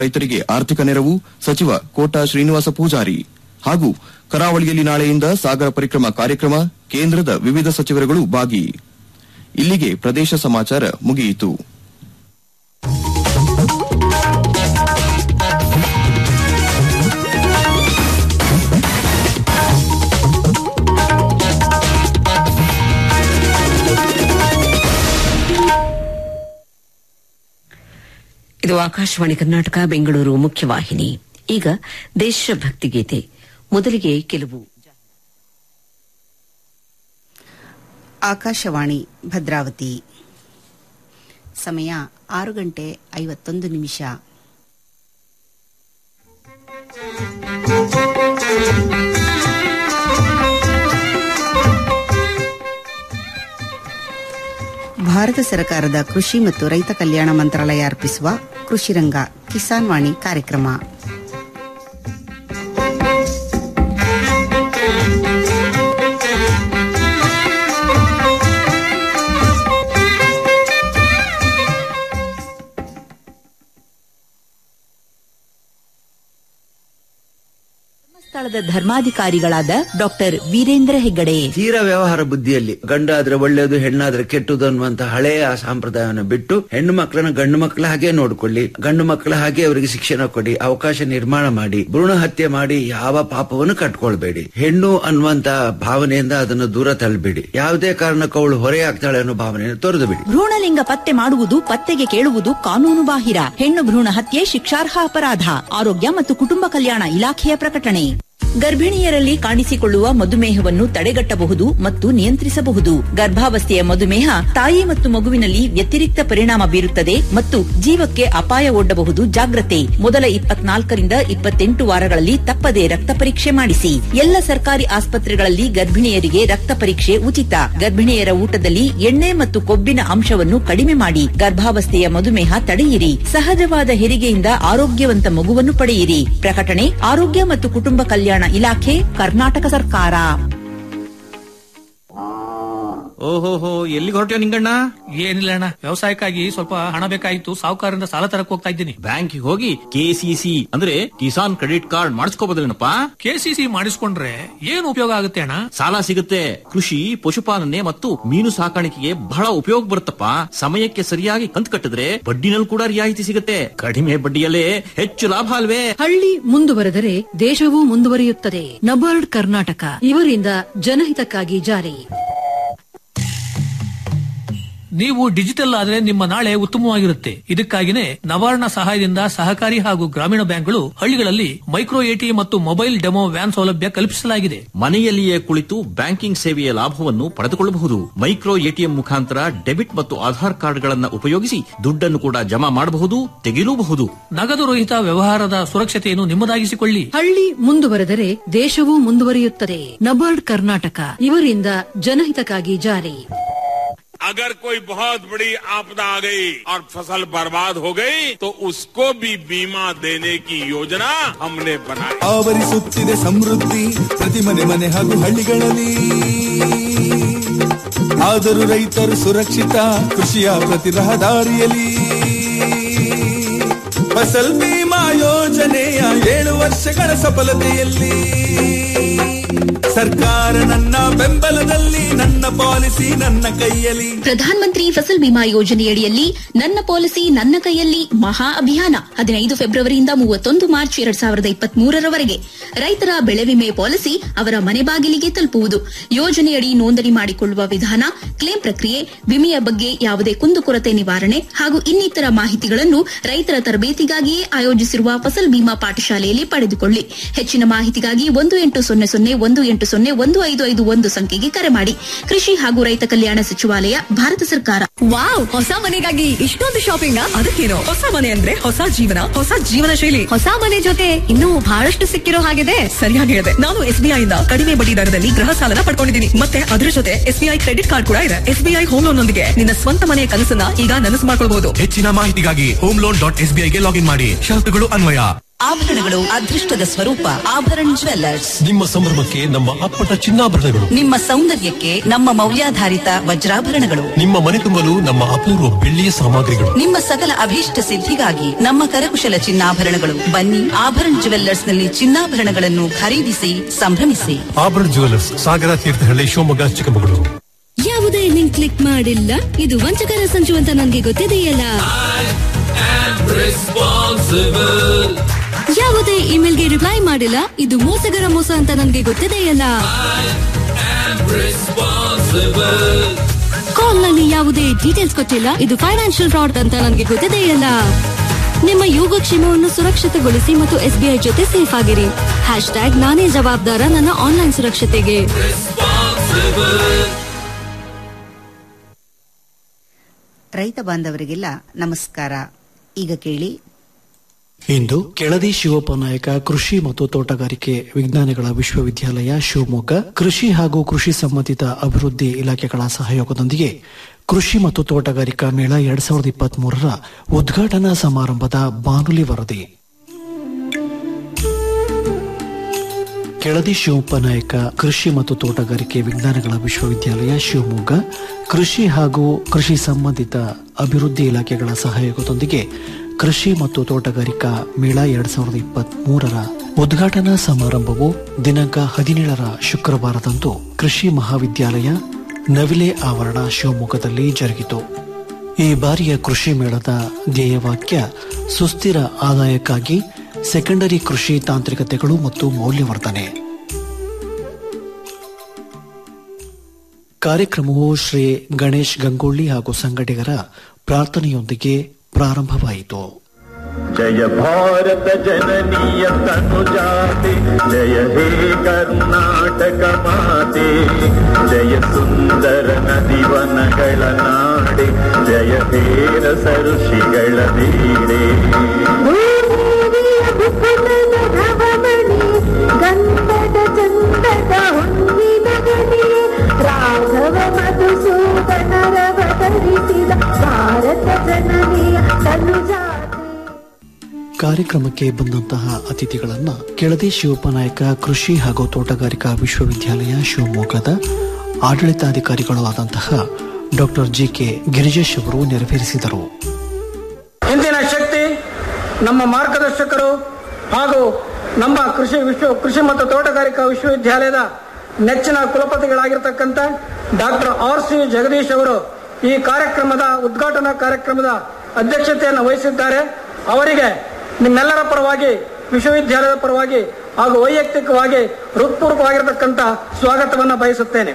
ರೈತರಿಗೆ ಆರ್ಥಿಕ ನೆರವು ಸಚಿವ ಕೋಟಾ ಶ್ರೀನಿವಾಸ ಪೂಜಾರಿ ಹಾಗೂ ಕರಾವಳಿಯಲ್ಲಿ ನಾಳೆಯಿಂದ ಸಾಗರ ಪರಿಕ್ರಮ ಕಾರ್ಯಕ್ರಮ ಕೇಂದ್ರದ ವಿವಿಧ ಸಚಿವರುಗಳು ಭಾಗಿ ಇಲ್ಲಿಗೆ ಪ್ರದೇಶ ಸಮಾಚಾರ ಮುಗಿಯಿತು ಇದು ಆಕಾಶವಾಣಿ ಕರ್ನಾಟಕ ಬೆಂಗಳೂರು ಮುಖ್ಯವಾಹಿನಿ ಈಗ ದೇಶಭಕ್ತಿ ಗೀತೆ ಮೊದಲಿಗೆ ಕೆಲವು ಆಕಾಶವಾಣಿ ಭದ್ರಾವತಿ ಸಮಯ ಆರು ಗಂಟೆ ಐವತ್ತೊಂದು ನಿಮಿಷ ಭಾರತ ಸರ್ಕಾರದ ಕೃಷಿ ಮತ್ತು ರೈತ ಕಲ್ಯಾಣ ಮಂತ್ರಾಲಯ ಅರ್ಪಿಸುವ ಕೃಷಿರಂಗ ಕಿಸಾನ್ ವಾಣಿ ಕಾರ್ಯಕ್ರಮ ಸ್ಥಳದ ಧರ್ಮಾಧಿಕಾರಿಗಳಾದ ಡಾಕ್ಟರ್ ವೀರೇಂದ್ರ ಹೆಗ್ಗಡೆ ತೀರ ವ್ಯವಹಾರ ಬುದ್ಧಿಯಲ್ಲಿ ಗಂಡಾದ್ರೆ ಒಳ್ಳೇದು ಹೆಣ್ಣಾದ್ರೆ ಕೆಟ್ಟದು ಅನ್ನುವಂತ ಹಳೆಯ ಸಂಪ್ರದಾಯವನ್ನು ಬಿಟ್ಟು ಹೆಣ್ಣು ಮಕ್ಕಳನ್ನ ಗಂಡು ಮಕ್ಕಳ ಹಾಗೆ ನೋಡ್ಕೊಳ್ಳಿ ಗಂಡು ಮಕ್ಕಳ ಹಾಗೆ ಅವರಿಗೆ ಶಿಕ್ಷಣ ಕೊಡಿ ಅವಕಾಶ ನಿರ್ಮಾಣ ಮಾಡಿ ಭ್ರೂಣ ಹತ್ಯೆ ಮಾಡಿ ಯಾವ ಪಾಪವನ್ನು ಕಟ್ಕೊಳ್ಬೇಡಿ ಹೆಣ್ಣು ಅನ್ನುವಂತ ಭಾವನೆಯಿಂದ ಅದನ್ನು ದೂರ ತಳ್ಳಬೇಡಿ ಯಾವುದೇ ಕಾರಣಕ್ಕೂ ಅವಳು ಹೊರೆಯಾಗ್ತಾಳೆ ಅನ್ನೋ ಭಾವನೆಯನ್ನು ತೊರೆದು ಬಿಡಿ ಭ್ರೂಣಲಿಂಗ ಪತ್ತೆ ಮಾಡುವುದು ಪತ್ತೆಗೆ ಕೇಳುವುದು ಕಾನೂನು ಬಾಹಿರ ಹೆಣ್ಣು ಭ್ರೂಣ ಹತ್ಯೆ ಶಿಕ್ಷಾರ್ಹ ಅಪರಾಧ ಆರೋಗ್ಯ ಮತ್ತು ಕುಟುಂಬ ಕಲ್ಯಾಣ ಇಲಾಖೆಯ ಪ್ರಕಟಣೆ ಗರ್ಭಿಣಿಯರಲ್ಲಿ ಕಾಣಿಸಿಕೊಳ್ಳುವ ಮಧುಮೇಹವನ್ನು ತಡೆಗಟ್ಟಬಹುದು ಮತ್ತು ನಿಯಂತ್ರಿಸಬಹುದು ಗರ್ಭಾವಸ್ಥೆಯ ಮಧುಮೇಹ ತಾಯಿ ಮತ್ತು ಮಗುವಿನಲ್ಲಿ ವ್ಯತಿರಿಕ್ತ ಪರಿಣಾಮ ಬೀರುತ್ತದೆ ಮತ್ತು ಜೀವಕ್ಕೆ ಅಪಾಯ ಒಡ್ಡಬಹುದು ಜಾಗ್ರತೆ ಮೊದಲ ಇಪ್ಪತ್ನಾಲ್ಕರಿಂದ ಇಪ್ಪತ್ತೆಂಟು ವಾರಗಳಲ್ಲಿ ತಪ್ಪದೆ ರಕ್ತ ಪರೀಕ್ಷೆ ಮಾಡಿಸಿ ಎಲ್ಲ ಸರ್ಕಾರಿ ಆಸ್ಪತ್ರೆಗಳಲ್ಲಿ ಗರ್ಭಿಣಿಯರಿಗೆ ರಕ್ತ ಪರೀಕ್ಷೆ ಉಚಿತ ಗರ್ಭಿಣಿಯರ ಊಟದಲ್ಲಿ ಎಣ್ಣೆ ಮತ್ತು ಕೊಬ್ಬಿನ ಅಂಶವನ್ನು ಕಡಿಮೆ ಮಾಡಿ ಗರ್ಭಾವಸ್ಥೆಯ ಮಧುಮೇಹ ತಡೆಯಿರಿ ಸಹಜವಾದ ಹೆರಿಗೆಯಿಂದ ಆರೋಗ್ಯವಂತ ಮಗುವನ್ನು ಪಡೆಯಿರಿ ಪ್ರಕಟಣೆ ಆರೋಗ್ಯ ಮತ್ತು ಕುಟುಂಬ ಕಲ್ಯಾಣ ಇಲಾಖೆ ಕರ್ನಾಟಕ ಸರ್ಕಾರ ಓಹೋಹೋ ಎಲ್ಲಿಗೆ ಹೊರಟ್ಯೋ ನಿಂಗಣ್ಣ ಏನಿಲ್ಲ ಅಣ್ಣ ವ್ಯವಸಾಯಕ್ಕಾಗಿ ಸ್ವಲ್ಪ ಹಣ ಬೇಕಾಗಿತ್ತು ಸಾಹುಕಾರರಿಂದ ಸಾಲ ತರಕ್ ಹೋಗ್ತಾ ಇದ್ದೀನಿ ಬ್ಯಾಂಕಿಗೆ ಹೋಗಿ ಕೆಸಿಸಿ ಅಂದ್ರೆ ಕಿಸಾನ್ ಕ್ರೆಡಿಟ್ ಕಾರ್ಡ್ ಮಾಡಿಸ್ಕೋಬೋದೇನಪ್ಪ ಕೆಸಿಸಿ ಮಾಡಿಸ್ಕೊಂಡ್ರೆ ಏನ್ ಉಪಯೋಗ ಆಗುತ್ತೆ ಅಣ್ಣ ಸಾಲ ಸಿಗುತ್ತೆ ಕೃಷಿ ಪಶುಪಾಲನೆ ಮತ್ತು ಮೀನು ಸಾಕಾಣಿಕೆಗೆ ಬಹಳ ಉಪಯೋಗ ಬರುತ್ತಪ್ಪ ಸಮಯಕ್ಕೆ ಸರಿಯಾಗಿ ಕಂತು ಕಟ್ಟಿದ್ರೆ ಬಡ್ಡಿನಲ್ಲಿ ಕೂಡ ರಿಯಾಯಿತಿ ಸಿಗುತ್ತೆ ಕಡಿಮೆ ಬಡ್ಡಿಯಲ್ಲೇ ಹೆಚ್ಚು ಲಾಭ ಅಲ್ವೇ ಹಳ್ಳಿ ಮುಂದುವರೆದರೆ ದೇಶವೂ ಮುಂದುವರಿಯುತ್ತದೆ ನಬಾರ್ಡ್ ಕರ್ನಾಟಕ ಇವರಿಂದ ಜನಹಿತಕ್ಕಾಗಿ ಜಾರಿ ನೀವು ಡಿಜಿಟಲ್ ಆದ್ರೆ ನಿಮ್ಮ ನಾಳೆ ಉತ್ತಮವಾಗಿರುತ್ತೆ ಇದಕ್ಕಾಗಿನೇ ನವಾರ್ಣ ಸಹಾಯದಿಂದ ಸಹಕಾರಿ ಹಾಗೂ ಗ್ರಾಮೀಣ ಬ್ಯಾಂಕ್ಗಳು ಹಳ್ಳಿಗಳಲ್ಲಿ ಮೈಕ್ರೋ ಎಟಿಎಂ ಮತ್ತು ಮೊಬೈಲ್ ಡೆಮೋ ವ್ಯಾನ್ ಸೌಲಭ್ಯ ಕಲ್ಪಿಸಲಾಗಿದೆ ಮನೆಯಲ್ಲಿಯೇ ಕುಳಿತು ಬ್ಯಾಂಕಿಂಗ್ ಸೇವೆಯ ಲಾಭವನ್ನು ಪಡೆದುಕೊಳ್ಳಬಹುದು ಮೈಕ್ರೋ ಎಟಿಎಂ ಮುಖಾಂತರ ಡೆಬಿಟ್ ಮತ್ತು ಆಧಾರ್ ಕಾರ್ಡ್ಗಳನ್ನು ಉಪಯೋಗಿಸಿ ದುಡ್ಡನ್ನು ಕೂಡ ಜಮಾ ಮಾಡಬಹುದು ತೆಗೆಯಲೂಬಹುದು ನಗದು ರಹಿತ ವ್ಯವಹಾರದ ಸುರಕ್ಷತೆಯನ್ನು ನಿಮ್ಮದಾಗಿಸಿಕೊಳ್ಳಿ ಹಳ್ಳಿ ಮುಂದುವರೆದರೆ ದೇಶವೂ ಮುಂದುವರಿಯುತ್ತದೆ ನಬಾರ್ಡ್ ಕರ್ನಾಟಕ ಇವರಿಂದ ಜನಹಿತಕ್ಕಾಗಿ ಜಾರಿ अगर कोई बहुत बड़ी आपदा आ गई और फसल बर्बाद हो गई तो उसको भी बीमा देने की योजना हमने बनाई ಆವರಿಸುತ್ತಿದೆ ಸಮೃದ್ಧಿ ಪ್ರತಿ ಮನೆ ಮನೆ ಹಾಗೂ ಹಳ್ಳಿಗಳಲ್ಲಿ ಆದರೂ ರೈತರು ಸುರಕ್ಷಿತ ಕೃಷಿಯ ಪ್ರತಿ ರಹದಾರಿಯಲ್ಲಿ ಫಸಲ್ ಬಿಮಾ ಯೋಜನೆಯ ಏಳು ವರ್ಷಗಳ ಸಫಲತೆಯಲ್ಲಿ ಸರ್ಕಾರ ನನ್ನ ಬೆಂಬಲದಲ್ಲಿ ನನ್ನ ಪಾಲಿಸಿ ನನ್ನ ಕೈಯಲ್ಲಿ ಪ್ರಧಾನ ಮಂತ್ರಿ ಫಸಲ್ ಬಿಮಾ ಯೋಜನೆಯಡಿಯಲ್ಲಿ ನನ್ನ ಪಾಲಿಸಿ ನನ್ನ ಕೈಯಲ್ಲಿ ಮಹಾ ಅಭಿಯಾನ ಹದಿನೈದು ಫೆಬ್ರವರಿಯಿಂದ ಮೂವತ್ತೊಂದು ಮಾರ್ಚ್ ಎರಡ್ ಸಾವಿರದ ಇಪ್ಪತ್ತ್ ಮೂರರವರೆಗೆ ರೈತರ ಬೆಳೆ ವಿಮೆ ಪಾಲಿಸಿ ಅವರ ಮನೆ ಬಾಗಿಲಿಗೆ ತಲುಪುವುದು ಯೋಜನೆಯಡಿ ನೋಂದಣಿ ಮಾಡಿಕೊಳ್ಳುವ ವಿಧಾನ ಕ್ಲೇಮ್ ಪ್ರಕ್ರಿಯೆ ವಿಮೆಯ ಬಗ್ಗೆ ಯಾವುದೇ ಕುಂದುಕೊರತೆ ನಿವಾರಣೆ ಹಾಗೂ ಇನ್ನಿತರ ಮಾಹಿತಿಗಳನ್ನು ರೈತರ ತರಬೇತಿಗಾಗಿಯೇ ಆಯೋಜಿಸಿರುವ ಫಸಲ್ ಬಿಮಾ ಪಾಠಶಾಲೆಯಲ್ಲಿ ಪಡೆದುಕೊಳ್ಳಿ ಹೆಚ್ಚಿನ ಮಾಹಿತಿಗಾಗಿ ಒಂದು ಎಂಟು ಸೊನ್ನೆ ಸೊನ್ನೆ ಒಂದು ಎಂಟು ಸೊನ್ನೆ ಒಂದು ಐದು ಐದು ಒಂದು ಸಂಖ್ಯೆಗೆ ಕರೆ ಮಾಡಿ ಕೃಷಿ ಹಾಗೂ ರೈತ ಕಲ್ಯಾಣ ಸಚಿವಾಲಯ ಭಾರತ ಸರ್ಕಾರ ವಾವ್ ಹೊಸ ಮನೆಗಾಗಿ ಇಷ್ಟೊಂದು ಶಾಪಿಂಗ್ ಅದಕ್ಕೇನು ಹೊಸ ಮನೆ ಅಂದ್ರೆ ಹೊಸ ಜೀವನ ಹೊಸ ಜೀವನ ಶೈಲಿ ಹೊಸ ಮನೆ ಜೊತೆ ಇನ್ನೂ ಬಹಳಷ್ಟು ಸಿಕ್ಕಿರೋ ಹಾಗಿದೆ ಸರಿಯಾಗಿ ಹೇಳಿದೆ ನಾನು ಎಸ್ಬಿಐ ಇಂದ ಕಡಿಮೆ ಬಡ್ಡಿ ದರದಲ್ಲಿ ಗೃಹ ಸಾಲನ ಪಡ್ಕೊಂಡಿದ್ದೀನಿ ಮತ್ತೆ ಅದರ ಜೊತೆ ಎಸ್ಬಿಐ ಕ್ರೆಡಿಟ್ ಕಾರ್ಡ್ ಕೂಡ ಇದೆ ಎಸ್ಬಿಐ ಹೋಮ್ ಲೋನ್ ನೊಂದಿಗೆ ನಿನ್ನ ಸ್ವಂತ ಮನೆಯ ಕನಸನ್ನ ಈಗ ನನಸು ಮಾಡ್ಕೊಳ್ಬಹುದು ಹೆಚ್ಚಿನ ಮಾಹಿತಿಗಾಗಿ ಹೋಮ್ ಲೋನ್ ಡಾಟ್ ಎಸ್ಬಿಐಗೆ ಲಾಗಿನ್ ಮಾಡಿ ಶರತ್ತುಗಳು ಅನ್ವಯ ಆಭರಣಗಳು ಅದೃಷ್ಟದ ಸ್ವರೂಪ ಆಭರಣ ಜ್ವೆಲ್ಲರ್ಸ್ ನಿಮ್ಮ ಸಂಭ್ರಮಕ್ಕೆ ನಮ್ಮ ಅಪ್ಪಟ ಚಿನ್ನಾಭರಣಗಳು ನಿಮ್ಮ ಸೌಂದರ್ಯಕ್ಕೆ ನಮ್ಮ ಮೌಲ್ಯಾಧಾರಿತ ವಜ್ರಾಭರಣಗಳು ನಿಮ್ಮ ಮನೆ ತುಂಬಲು ನಮ್ಮ ಅಪೂರ್ವ ಬೆಳ್ಳಿಯ ಸಾಮಗ್ರಿಗಳು ನಿಮ್ಮ ಸಕಲ ಅಭೀಷ್ಟ ಸಿದ್ಧಿಗಾಗಿ ನಮ್ಮ ಕರಕುಶಲ ಚಿನ್ನಾಭರಣಗಳು ಬನ್ನಿ ಆಭರಣ ಜ್ಯುವೆಲ್ಲರ್ಸ್ ನಲ್ಲಿ ಚಿನ್ನಾಭರಣಗಳನ್ನು ಖರೀದಿಸಿ ಸಂಭ್ರಮಿಸಿ ಆಭರಣ ಜುವೆಲ್ಲರ್ಸ್ ಸಾಗರ ತೀರ್ಥಹಳ್ಳಿ ಶಿವಮೊಗ್ಗ ಚಿಕ್ಕಮಗಳೂರು ಯಾವುದೇ ಲಿಂಕ್ ಕ್ಲಿಕ್ ಮಾಡಿಲ್ಲ ಇದು ವಂಚಕರ ಸಂಚು ಅಂತ ನನಗೆ ಗೊತ್ತಿದೆಯಲ್ಲ ಯಾವುದೇ ಇಮೇಲ್ಗೆ ರಿಪ್ಲೈ ಮಾಡಿಲ್ಲ ಇದು ಮೋಸಗರ ಮೋಸ ಅಂತ ನನಗೆ ಗೊತ್ತಿದೆಯಲ್ಲ ಕಾಲ್ ನಲ್ಲಿ ಯಾವುದೇ ಡೀಟೇಲ್ಸ್ ಕೊಟ್ಟಿಲ್ಲ ಇದು ಫೈನಾನ್ಷಿಯಲ್ ಫ್ರಾಡ್ ಅಂತ ನನಗೆ ಗೊತ್ತಿದೆಯಲ್ಲ ನಿಮ್ಮ ಯೋಗಕ್ಷೇಮವನ್ನು ಸುರಕ್ಷಿತಗೊಳಿಸಿ ಮತ್ತು ಎಸ್ಬಿಐ ಜೊತೆ ಸೇಫ್ ಆಗಿರಿ ಹ್ಯಾಶ್ ಟ್ಯಾಗ್ ನಾನೇ ಜವಾಬ್ದಾರ ನನ್ನ ಆನ್ಲೈನ್ ಸುರಕ್ಷತೆಗೆ ರೈತ ಬಾಂಧವರಿಗೆಲ್ಲ ನಮಸ್ಕಾರ ಈಗ ಕೇಳಿ ಇಂದು ಕೆಳದಿ ಶಿವಪ್ಪ ನಾಯಕ ಕೃಷಿ ಮತ್ತು ತೋಟಗಾರಿಕೆ ವಿಜ್ಞಾನಗಳ ವಿಶ್ವವಿದ್ಯಾಲಯ ಶಿವಮೊಗ್ಗ ಕೃಷಿ ಹಾಗೂ ಕೃಷಿ ಸಂಬಂಧಿತ ಅಭಿವೃದ್ಧಿ ಇಲಾಖೆಗಳ ಸಹಯೋಗದೊಂದಿಗೆ ಕೃಷಿ ಮತ್ತು ತೋಟಗಾರಿಕಾ ಮೇಳ ಎರಡ್ ಸಾವಿರದ ಇಪ್ಪತ್ತ್ ಮೂರರ ಉದ್ಘಾಟನಾ ಸಮಾರಂಭದ ಬಾನುಲಿ ವರದಿ ಕೆಳದಿ ಶಿವಪ್ಪ ನಾಯಕ ಕೃಷಿ ಮತ್ತು ತೋಟಗಾರಿಕೆ ವಿಜ್ಞಾನಗಳ ವಿಶ್ವವಿದ್ಯಾಲಯ ಶಿವಮೊಗ್ಗ ಕೃಷಿ ಹಾಗೂ ಕೃಷಿ ಸಂಬಂಧಿತ ಅಭಿವೃದ್ಧಿ ಇಲಾಖೆಗಳ ಸಹಯೋಗದೊಂದಿಗೆ ಕೃಷಿ ಮತ್ತು ತೋಟಗಾರಿಕಾ ಮೇಳ ಎರಡ್ ಸಾವಿರದ ಇಪ್ಪತ್ತ್ ಮೂರರ ಉದ್ಘಾಟನಾ ಸಮಾರಂಭವು ದಿನಾಂಕ ಹದಿನೇಳರ ಶುಕ್ರವಾರದಂದು ಕೃಷಿ ಮಹಾವಿದ್ಯಾಲಯ ನವಿಲೆ ಆವರಣ ಶಿವಮೊಗ್ಗದಲ್ಲಿ ಜರುಗಿತು ಈ ಬಾರಿಯ ಕೃಷಿ ಮೇಳದ ಧ್ಯೇಯವಾಕ್ಯ ಸುಸ್ಥಿರ ಆದಾಯಕ್ಕಾಗಿ ಸೆಕೆಂಡರಿ ಕೃಷಿ ತಾಂತ್ರಿಕತೆಗಳು ಮತ್ತು ಮೌಲ್ಯವರ್ಧನೆ ಕಾರ್ಯಕ್ರಮವು ಶ್ರೀ ಗಣೇಶ್ ಗಂಗೊಳ್ಳಿ ಹಾಗೂ ಸಂಘಟಿಗರ ಪ್ರಾರ್ಥನೆಯೊಂದಿಗೆ ಪ್ರಾರಂಭವಾಯಿತು ಜಯ ಭಾರತ ಜನನೀಯ ತನುಜಾತೆ ಜಯ ಹೇ ಕರ್ನಾಟಕ ಮಾತೆ ಜಯ ಸುಂದರ ನದಿವನಗಳ ನಾಡೆ ಜಯ ಹೇ ರಸ ಋಷಿಗಳ ನೀಡೆ ಗಂಧದ ಚಂದದ ಹೊಂದಿದ ಗಣಿಯೇ ರಾಘವ ಮಧುಸೂದನರವತರಿಸಿದ ಭಾರತ ಜನನಿಯ ತನುಜಾತೆ ಕಾರ್ಯಕ್ರಮಕ್ಕೆ ಬಂದಂತಹ ಅತಿಥಿಗಳನ್ನ ಕೆಳದಿ ಶಿವಪ್ಪನಾಯಕ ಕೃಷಿ ಹಾಗೂ ತೋಟಗಾರಿಕಾ ವಿಶ್ವವಿದ್ಯಾಲಯ ಶಿವಮೊಗ್ಗದ ಆಡಳಿತಾಧಿಕಾರಿಗಳು ಆದಂತಹ ಡಾಕ್ಟರ್ ಜಿ ಕೆ ಗಿರಿಜೇಶ್ ಅವರು ನೆರವೇರಿಸಿದರು ಇಂದಿನ ಶಕ್ತಿ ನಮ್ಮ ಮಾರ್ಗದರ್ಶಕರು ಹಾಗೂ ನಮ್ಮ ಕೃಷಿ ವಿಶ್ವ ಕೃಷಿ ಮತ್ತು ತೋಟಗಾರಿಕಾ ವಿಶ್ವವಿದ್ಯಾಲಯದ ನೆಚ್ಚಿನ ಕುಲಪತಿಗಳಾಗಿರ್ತಕ್ಕಂಥ ಡಾಕ್ಟರ್ ಆರ್ ಸಿ ಜಗದೀಶ್ ಅವರು ಈ ಕಾರ್ಯಕ್ರಮದ ಉದ್ಘಾಟನಾ ಕಾರ್ಯಕ್ರಮದ ಅಧ್ಯಕ್ಷತೆಯನ್ನು ವಹಿಸಿದ್ದಾರೆ ಅವರಿಗೆ ನಿಮ್ಮೆಲ್ಲರ ಪರವಾಗಿ ವಿಶ್ವವಿದ್ಯಾಲಯದ ಪರವಾಗಿ ಹಾಗೂ ವೈಯಕ್ತಿಕವಾಗಿ ಹೃತ್ಪೂರ್ವಕವಾಗಿರತಕ್ಕಂಥ ಸ್ವಾಗತವನ್ನು ಬಯಸುತ್ತೇನೆ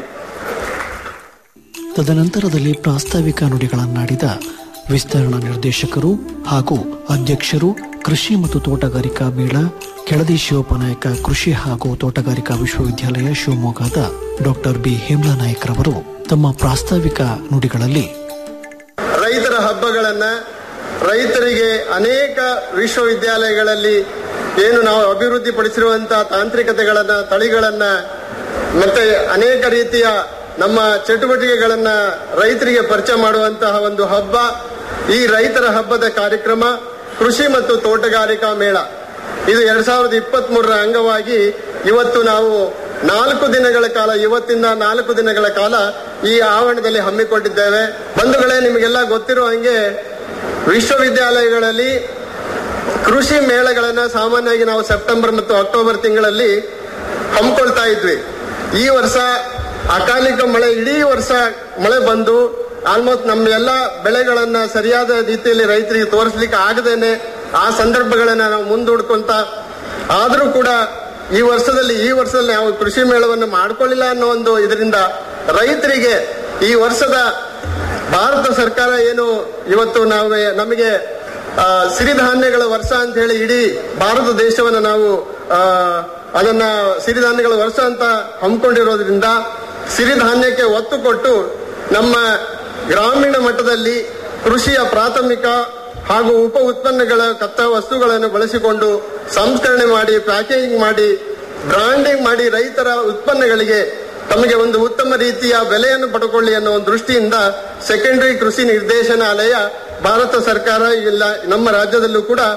ತದನಂತರದಲ್ಲಿ ಪ್ರಾಸ್ತಾವಿಕ ನುಡಿಗಳನ್ನಾಡಿದ ವಿಸ್ತರಣಾ ನಿರ್ದೇಶಕರು ಹಾಗೂ ಅಧ್ಯಕ್ಷರು ಕೃಷಿ ಮತ್ತು ತೋಟಗಾರಿಕಾ ಮೇಳ ಕೆಳದಿ ಶಿವಪ್ಪನಾಯಕ ಕೃಷಿ ಹಾಗೂ ತೋಟಗಾರಿಕಾ ವಿಶ್ವವಿದ್ಯಾಲಯ ಶಿವಮೊಗ್ಗದ ಡಾಕ್ಟರ್ ಬಿ ಹೇಮ್ಲಾ ನಾಯ್ಕ್ ರವರು ತಮ್ಮ ಪ್ರಾಸ್ತಾವಿಕ ನುಡಿಗಳಲ್ಲಿ ರೈತರ ಹಬ್ಬಗಳನ್ನ ರೈತರಿಗೆ ಅನೇಕ ವಿಶ್ವವಿದ್ಯಾಲಯಗಳಲ್ಲಿ ಏನು ನಾವು ಅಭಿವೃದ್ಧಿಪಡಿಸಿರುವಂತಹ ತಾಂತ್ರಿಕತೆಗಳನ್ನ ತಳಿಗಳನ್ನ ಮತ್ತೆ ಅನೇಕ ರೀತಿಯ ನಮ್ಮ ಚಟುವಟಿಕೆಗಳನ್ನ ರೈತರಿಗೆ ಪರಿಚಯ ಮಾಡುವಂತಹ ಒಂದು ಹಬ್ಬ ಈ ರೈತರ ಹಬ್ಬದ ಕಾರ್ಯಕ್ರಮ ಕೃಷಿ ಮತ್ತು ತೋಟಗಾರಿಕಾ ಮೇಳ ಇದು ಎರಡ್ ಸಾವಿರದ ಇಪ್ಪತ್ತ್ ಮೂರರ ಅಂಗವಾಗಿ ಇವತ್ತು ನಾವು ನಾಲ್ಕು ದಿನಗಳ ಕಾಲ ಇವತ್ತಿಂದ ನಾಲ್ಕು ದಿನಗಳ ಕಾಲ ಈ ಆವರಣದಲ್ಲಿ ಹಮ್ಮಿಕೊಂಡಿದ್ದೇವೆ ಬಂಧುಗಳೇ ನಿಮಗೆಲ್ಲ ಗೊತ್ತಿರೋ ಹಂಗೆ ವಿಶ್ವವಿದ್ಯಾಲಯಗಳಲ್ಲಿ ಕೃಷಿ ಮೇಳಗಳನ್ನ ಸಾಮಾನ್ಯವಾಗಿ ನಾವು ಸೆಪ್ಟೆಂಬರ್ ಮತ್ತು ಅಕ್ಟೋಬರ್ ತಿಂಗಳಲ್ಲಿ ಹಮ್ಮಿಕೊಳ್ತಾ ಇದ್ವಿ ಈ ವರ್ಷ ಅಕಾಲಿಕ ಮಳೆ ಇಡೀ ವರ್ಷ ಮಳೆ ಬಂದು ಆಲ್ಮೋಸ್ಟ್ ನಮ್ಮ ಎಲ್ಲ ಬೆಳೆಗಳನ್ನ ಸರಿಯಾದ ರೀತಿಯಲ್ಲಿ ರೈತರಿಗೆ ತೋರಿಸ್ಲಿಕ್ಕೆ ಆಗದೇನೆ ಆ ಸಂದರ್ಭಗಳನ್ನ ನಾವು ಮುಂದೂಡ್ಕೊಂತ ಆದರೂ ಕೂಡ ಈ ವರ್ಷದಲ್ಲಿ ಈ ವರ್ಷದಲ್ಲಿ ನಾವು ಕೃಷಿ ಮೇಳವನ್ನು ಮಾಡ್ಕೊಳ್ಳಿಲ್ಲ ಅನ್ನೋ ಒಂದು ಇದರಿಂದ ರೈತರಿಗೆ ಈ ವರ್ಷದ ಭಾರತ ಸರ್ಕಾರ ಏನು ಇವತ್ತು ನಾವು ನಮಗೆ ಆ, ಸಿರಿಧಾನ್ಯಗಳ ವರ್ಷ ಅಂತ ಹೇಳಿ ಇಡೀ ಭಾರತ ದೇಶವನ್ನ ನಾವು ಆ, ಅದನ್ನ ಸಿರಿಧಾನ್ಯಗಳ ವರ್ಷ ಅಂತ ಹಮ್ಮಿಕೊಂಡಿರೋದ್ರಿಂದ ಸಿರಿಧಾನ್ಯಕ್ಕೆ ಒತ್ತು ಕೊಟ್ಟು ನಮ್ಮ ಗ್ರಾಮೀಣ ಮಟ್ಟದಲ್ಲಿ ಕೃಷಿಯ ಪ್ರಾಥಮಿಕ ಹಾಗೂ ಉಪ ಉತ್ಪನ್ನಗಳ ಕಚ್ಚಾ ವಸ್ತುಗಳನ್ನು ಬಳಸಿಕೊಂಡು ಸಂಸ್ಕರಣೆ ಮಾಡಿ ಪ್ಯಾಕೇಜಿಂಗ್ ಮಾಡಿ ಬ್ರಾಂಡಿಂಗ್ ಮಾಡಿ ರೈತರ ಉತ್ಪನ್ನಗಳಿಗೆ ತಮಗೆ ಒಂದು ಉತ್ತಮ ರೀತಿಯ ಬೆಲೆಯನ್ನು ಪಡ್ಕೊಳ್ಳಿ ಅನ್ನೋ ಒಂದು ದೃಷ್ಟಿಯಿಂದ ಸೆಕೆಂಡರಿ ಕೃಷಿ ನಿರ್ದೇಶನಾಲಯ ಭಾರತ ಸರ್ಕಾರ ಇಲ್ಲ ನಮ್ಮ ರಾಜ್ಯದಲ್ಲೂ ಕೂಡ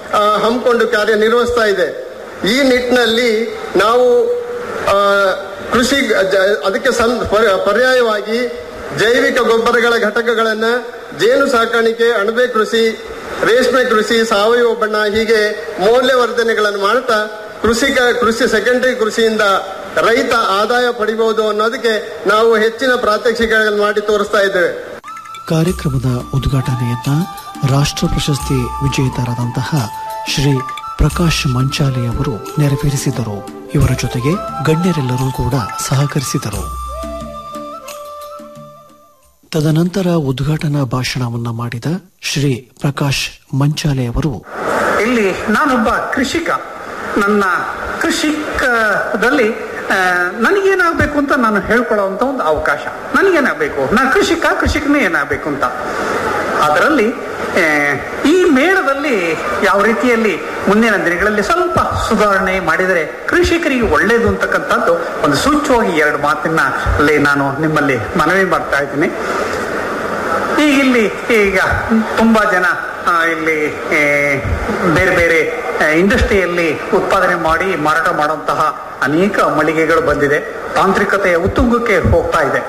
ಆ, ಹಮ್ಮಿಕೊಂಡು ಕಾರ್ಯನಿರ್ವಹಿಸ್ತಾ ಇದೆ ಈ ನಿಟ್ಟಿನಲ್ಲಿ ನಾವು ಆ, ಕೃಷಿ ಜ- ಅದಕ್ಕೆ ಸಂ ಪರ್- ಪರ್ಯಾಯವಾಗಿ ಜೈವಿಕ ಗೊಬ್ಬರಗಳ ಘಟಕಗಳನ್ನ ಜೇನು ಸಾಕಾಣಿಕೆ ಅಣಬೆ ಕೃಷಿ ರೇಷ್ಮೆ ಕೃಷಿ ಸಾವಯವ ಬಣ್ಣ ಹೀಗೆ ಮೌಲ್ಯವರ್ಧನೆಗಳನ್ನು ಮಾಡ್ತಾ ಕೃಷಿಕ ಕೃಷಿ ಸೆಕೆಂಡರಿ ಕೃಷಿಯಿಂದ ರೈತ ಆದಾಯ ಪಡಿಬಹುದು ಅನ್ನೋದಕ್ಕೆ ನಾವು ಹೆಚ್ಚಿನ ಪ್ರಾತ್ಯಕ್ಷಿಕೆಗಳನ್ನು ಮಾಡಿ ತೋರಿಸ್ತಾ ಇದ್ದೇವೆ ಕಾರ್ಯಕ್ರಮದ ಉದ್ಘಾಟನೆಯನ್ನ ರಾಷ್ಟ್ರ ಪ್ರಶಸ್ತಿ ವಿಜೇತರಾದಂತಹ ಶ್ರೀ ಪ್ರಕಾಶ್ ಮಂಚಾಲೆ ಅವರು ನೆರವೇರಿಸಿದರು ಇವರ ಜೊತೆಗೆ ಗಣ್ಯರೆಲ್ಲರೂ ಕೂಡ ಸಹಕರಿಸಿದರು ತದನಂತರ ಉದ್ಘಾಟನಾ ಭಾಷಣವನ್ನ ಮಾಡಿದ ಶ್ರೀ ಪ್ರಕಾಶ್ ಮಂಚಾಲೆ ಅವರು ಇಲ್ಲಿ ನಾನೊಬ್ಬ ಕೃಷಿಕ ನನ್ನ ಕೃಷಿಕದಲ್ಲಿ ಆ, ನನಗೇನಾಗಬೇಕು ಅಂತ ನಾನು ಹೇಳ್ಕೊಳ್ಳುವಂತ ಒಂದು ಅವಕಾಶ ನನಗೇನಾಗಬೇಕು ನಾನು ಕೃಷಿಕ ಕೃಷಿಕನೇ ಏನಾಗಬೇಕು ಅಂತ ಅದರಲ್ಲಿ ಆ, ಈ ಮೇಳದಲ್ಲಿ ಯಾವ ರೀತಿಯಲ್ಲಿ ಮುಂದಿನ ದಿನಗಳಲ್ಲಿ ಸ್ವಲ್ಪ ಸುಧಾರಣೆ ಮಾಡಿದರೆ ಕೃಷಿಕರಿಗೆ ಒಳ್ಳೆಯದು ಅಂತಕ್ಕಂಥದ್ದು ಒಂದು ಸೂಚ್ಯವಾಗಿ ಎರಡು ಮಾತನ್ನ ಅಲ್ಲಿ ನಾನು ನಿಮ್ಮಲ್ಲಿ ಮನವಿ ಮಾಡ್ತಾ ಇದ್ದೀನಿ ಈಗ ಇಲ್ಲಿ ಈಗ ತುಂಬಾ ಜನ ಆ, ಇಲ್ಲಿ ಏ, ಬೇರೆ ಬೇರೆ ಆ, ಇಂಡಸ್ಟ್ರಿಯಲ್ಲಿ ಉತ್ಪಾದನೆ ಮಾಡಿ ಮಾರಾಟ ಮಾಡುವಂತಹ ಅನೇಕ ಮಳಿಗೆಗಳು ಬಂದಿದೆ ತಾಂತ್ರಿಕತೆಯ ಉತ್ತುಂಗಕ್ಕೆ ಹೋಗ್ತಾ ಇದೆ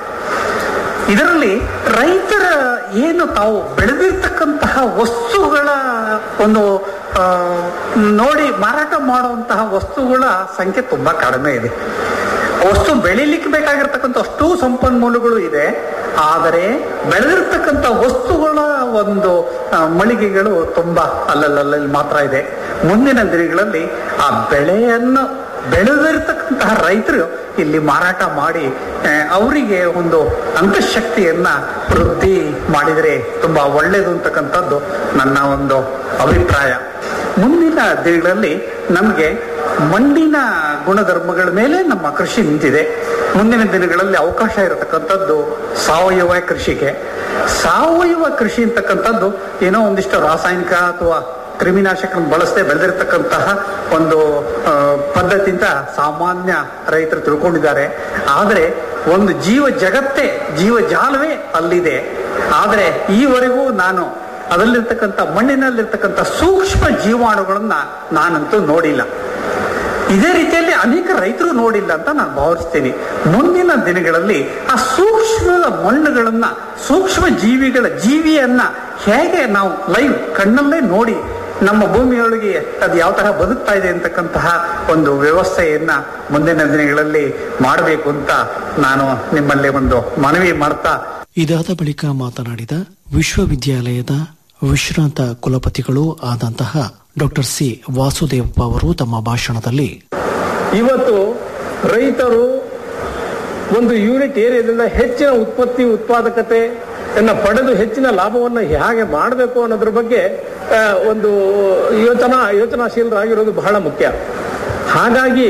ಇದರಲ್ಲಿ ರೈತರ ಏನು ತಾವು ಬೆಳೆದಿರ್ತಕ್ಕಂತಹ ವಸ್ತುಗಳ ಒಂದು ಆ, ನೋಡಿ ಮಾರಾಟ ಮಾಡುವಂತಹ ವಸ್ತುಗಳ ಸಂಖ್ಯೆ ತುಂಬಾ ಕಡಿಮೆ ಇದೆ ವಸ್ತು ಬೆಳಿಲಿಕ್ಕೆ ಬೇಕಾಗಿರ್ತಕ್ಕಂಥ ಅಷ್ಟೂ ಸಂಪನ್ಮೂಲಗಳು ಇದೆ ಆದರೆ ಬೆಳೆದಿರ್ತಕ್ಕಂಥ ವಸ್ತುಗಳ ಒಂದು ಆ, ಮಳಿಗೆಗಳು ತುಂಬಾ ಅಲ್ಲಲ್ಲಲ್ಲಿ ಮಾತ್ರ ಇದೆ ಮುಂದಿನ ದಿನಗಳಲ್ಲಿ ಆ ಬೆಳೆಯನ್ನು ಬೆಳೆದಿರ್ತಕ್ಕಂತಹ ರೈತರು ಇಲ್ಲಿ ಮಾರಾಟ ಮಾಡಿ ಆ, ಅವರಿಗೆ ಒಂದು ಅಂತಃಶಕ್ತಿಯನ್ನ ವೃದ್ಧಿ ಮಾಡಿದರೆ ತುಂಬಾ ಒಳ್ಳೆಯದು ಅಂತಕ್ಕಂಥದ್ದು ನನ್ನ ಒಂದು ಅಭಿಪ್ರಾಯ ಮುಂದಿನ ದಿನಗಳಲ್ಲಿ ನಮಗೆ ಮಣ್ಣಿನ ಗುಣಧರ್ಮಗಳ ಮೇಲೆ ನಮ್ಮ ಕೃಷಿ ನಿಂತಿದೆ ಮುಂದಿನ ದಿನಗಳಲ್ಲಿ ಅವಕಾಶ ಇರತಕ್ಕಂಥದ್ದು ಸಾವಯವ ಕೃಷಿಗೆ ಸಾವಯವ ಕೃಷಿ ಅಂತಕ್ಕಂಥದ್ದು ಏನೋ ಒಂದಿಷ್ಟು ರಾಸಾಯನಿಕ ಅಥವಾ ಕ್ರಿಮಿನಾಶಕ ಬಳಸದೆ ಬೆಳೆದಿರ್ತಕ್ಕಂತಹ ಒಂದು ಆ, ಪದ್ಧತಿಯಿಂದ ಸಾಮಾನ್ಯ ರೈತರು ತಿಳ್ಕೊಂಡಿದ್ದಾರೆ ಆದರೆ ಒಂದು ಜೀವ ಜಗತ್ತೇ ಜೀವ ಜಾಲವೇ ಅಲ್ಲಿದೆ ಆದರೆ ಈವರೆಗೂ ನಾನು ಅದರಲ್ಲಿರ್ತಕ್ಕಂಥ ಮಣ್ಣಿನಲ್ಲಿರ್ತಕ್ಕಂಥ ಸೂಕ್ಷ್ಮ ಜೀವಾಣುಗಳನ್ನ ನಾನಂತೂ ನೋಡಿಲ್ಲ ಇದೇ ರೀತಿಯಲ್ಲಿ ಅನೇಕ ರೈತರು ನೋಡಿಲ್ಲ ಅಂತ ನಾನು ಭಾವಿಸ್ತೀನಿ ಮುಂದಿನ ದಿನಗಳಲ್ಲಿ ಆ ಸೂಕ್ಷ್ಮದ ಮಣ್ಣುಗಳನ್ನ ಸೂಕ್ಷ್ಮ ಜೀವಿಗಳ ಜೀವಿಯನ್ನ ಹೇಗೆ ನಾವು ಲೈವ್ ಕಣ್ಣಲ್ಲೇ ನೋಡಿ ನಮ್ಮ ಭೂಮಿಯೊಳಗೆ ಅದು ಯಾವ ತರ ಬದುಕ್ತಾ ಇದೆ ಅಂತಕ್ಕಂತಹ ಒಂದು ವ್ಯವಸ್ಥೆಯನ್ನ ಮುಂದಿನ ದಿನಗಳಲ್ಲಿ ಮಾಡಬೇಕು ಅಂತ ನಾನು ನಿಮ್ಮಲ್ಲಿ ಒಂದು ಮನವಿ ಮಾಡ್ತಾ ಇದಾದ ಬಳಿಕ ಮಾತನಾಡಿದ ವಿಶ್ವವಿದ್ಯಾಲಯದ ವಿಶ್ರಾಂತ ಕುಲಪತಿಗಳೂ ಆದಂತಹ ಡಾಕ್ಟರ್ ಸಿ ವಾಸುದೇವಪ್ಪ ಅವರು ತಮ್ಮ ಭಾಷಣದಲ್ಲಿ ಇವತ್ತು ರೈತರು ಒಂದು ಯೂನಿಟ್ ಏರಿಯಾದಿಂದ ಹೆಚ್ಚಿನ ಉತ್ಪತ್ತಿ ಉತ್ಪಾದಕತೆಯನ್ನ ಪಡೆದು ಹೆಚ್ಚಿನ ಲಾಭವನ್ನು ಹೇಗೆ ಮಾಡಬೇಕು ಅನ್ನೋದ್ರ ಬಗ್ಗೆ ಆ, ಒಂದು ಯೋಚನಾ ಯೋಚನಾಶೀಲರಾಗಿರೋದು ಬಹಳ ಮುಖ್ಯ ಹಾಗಾಗಿ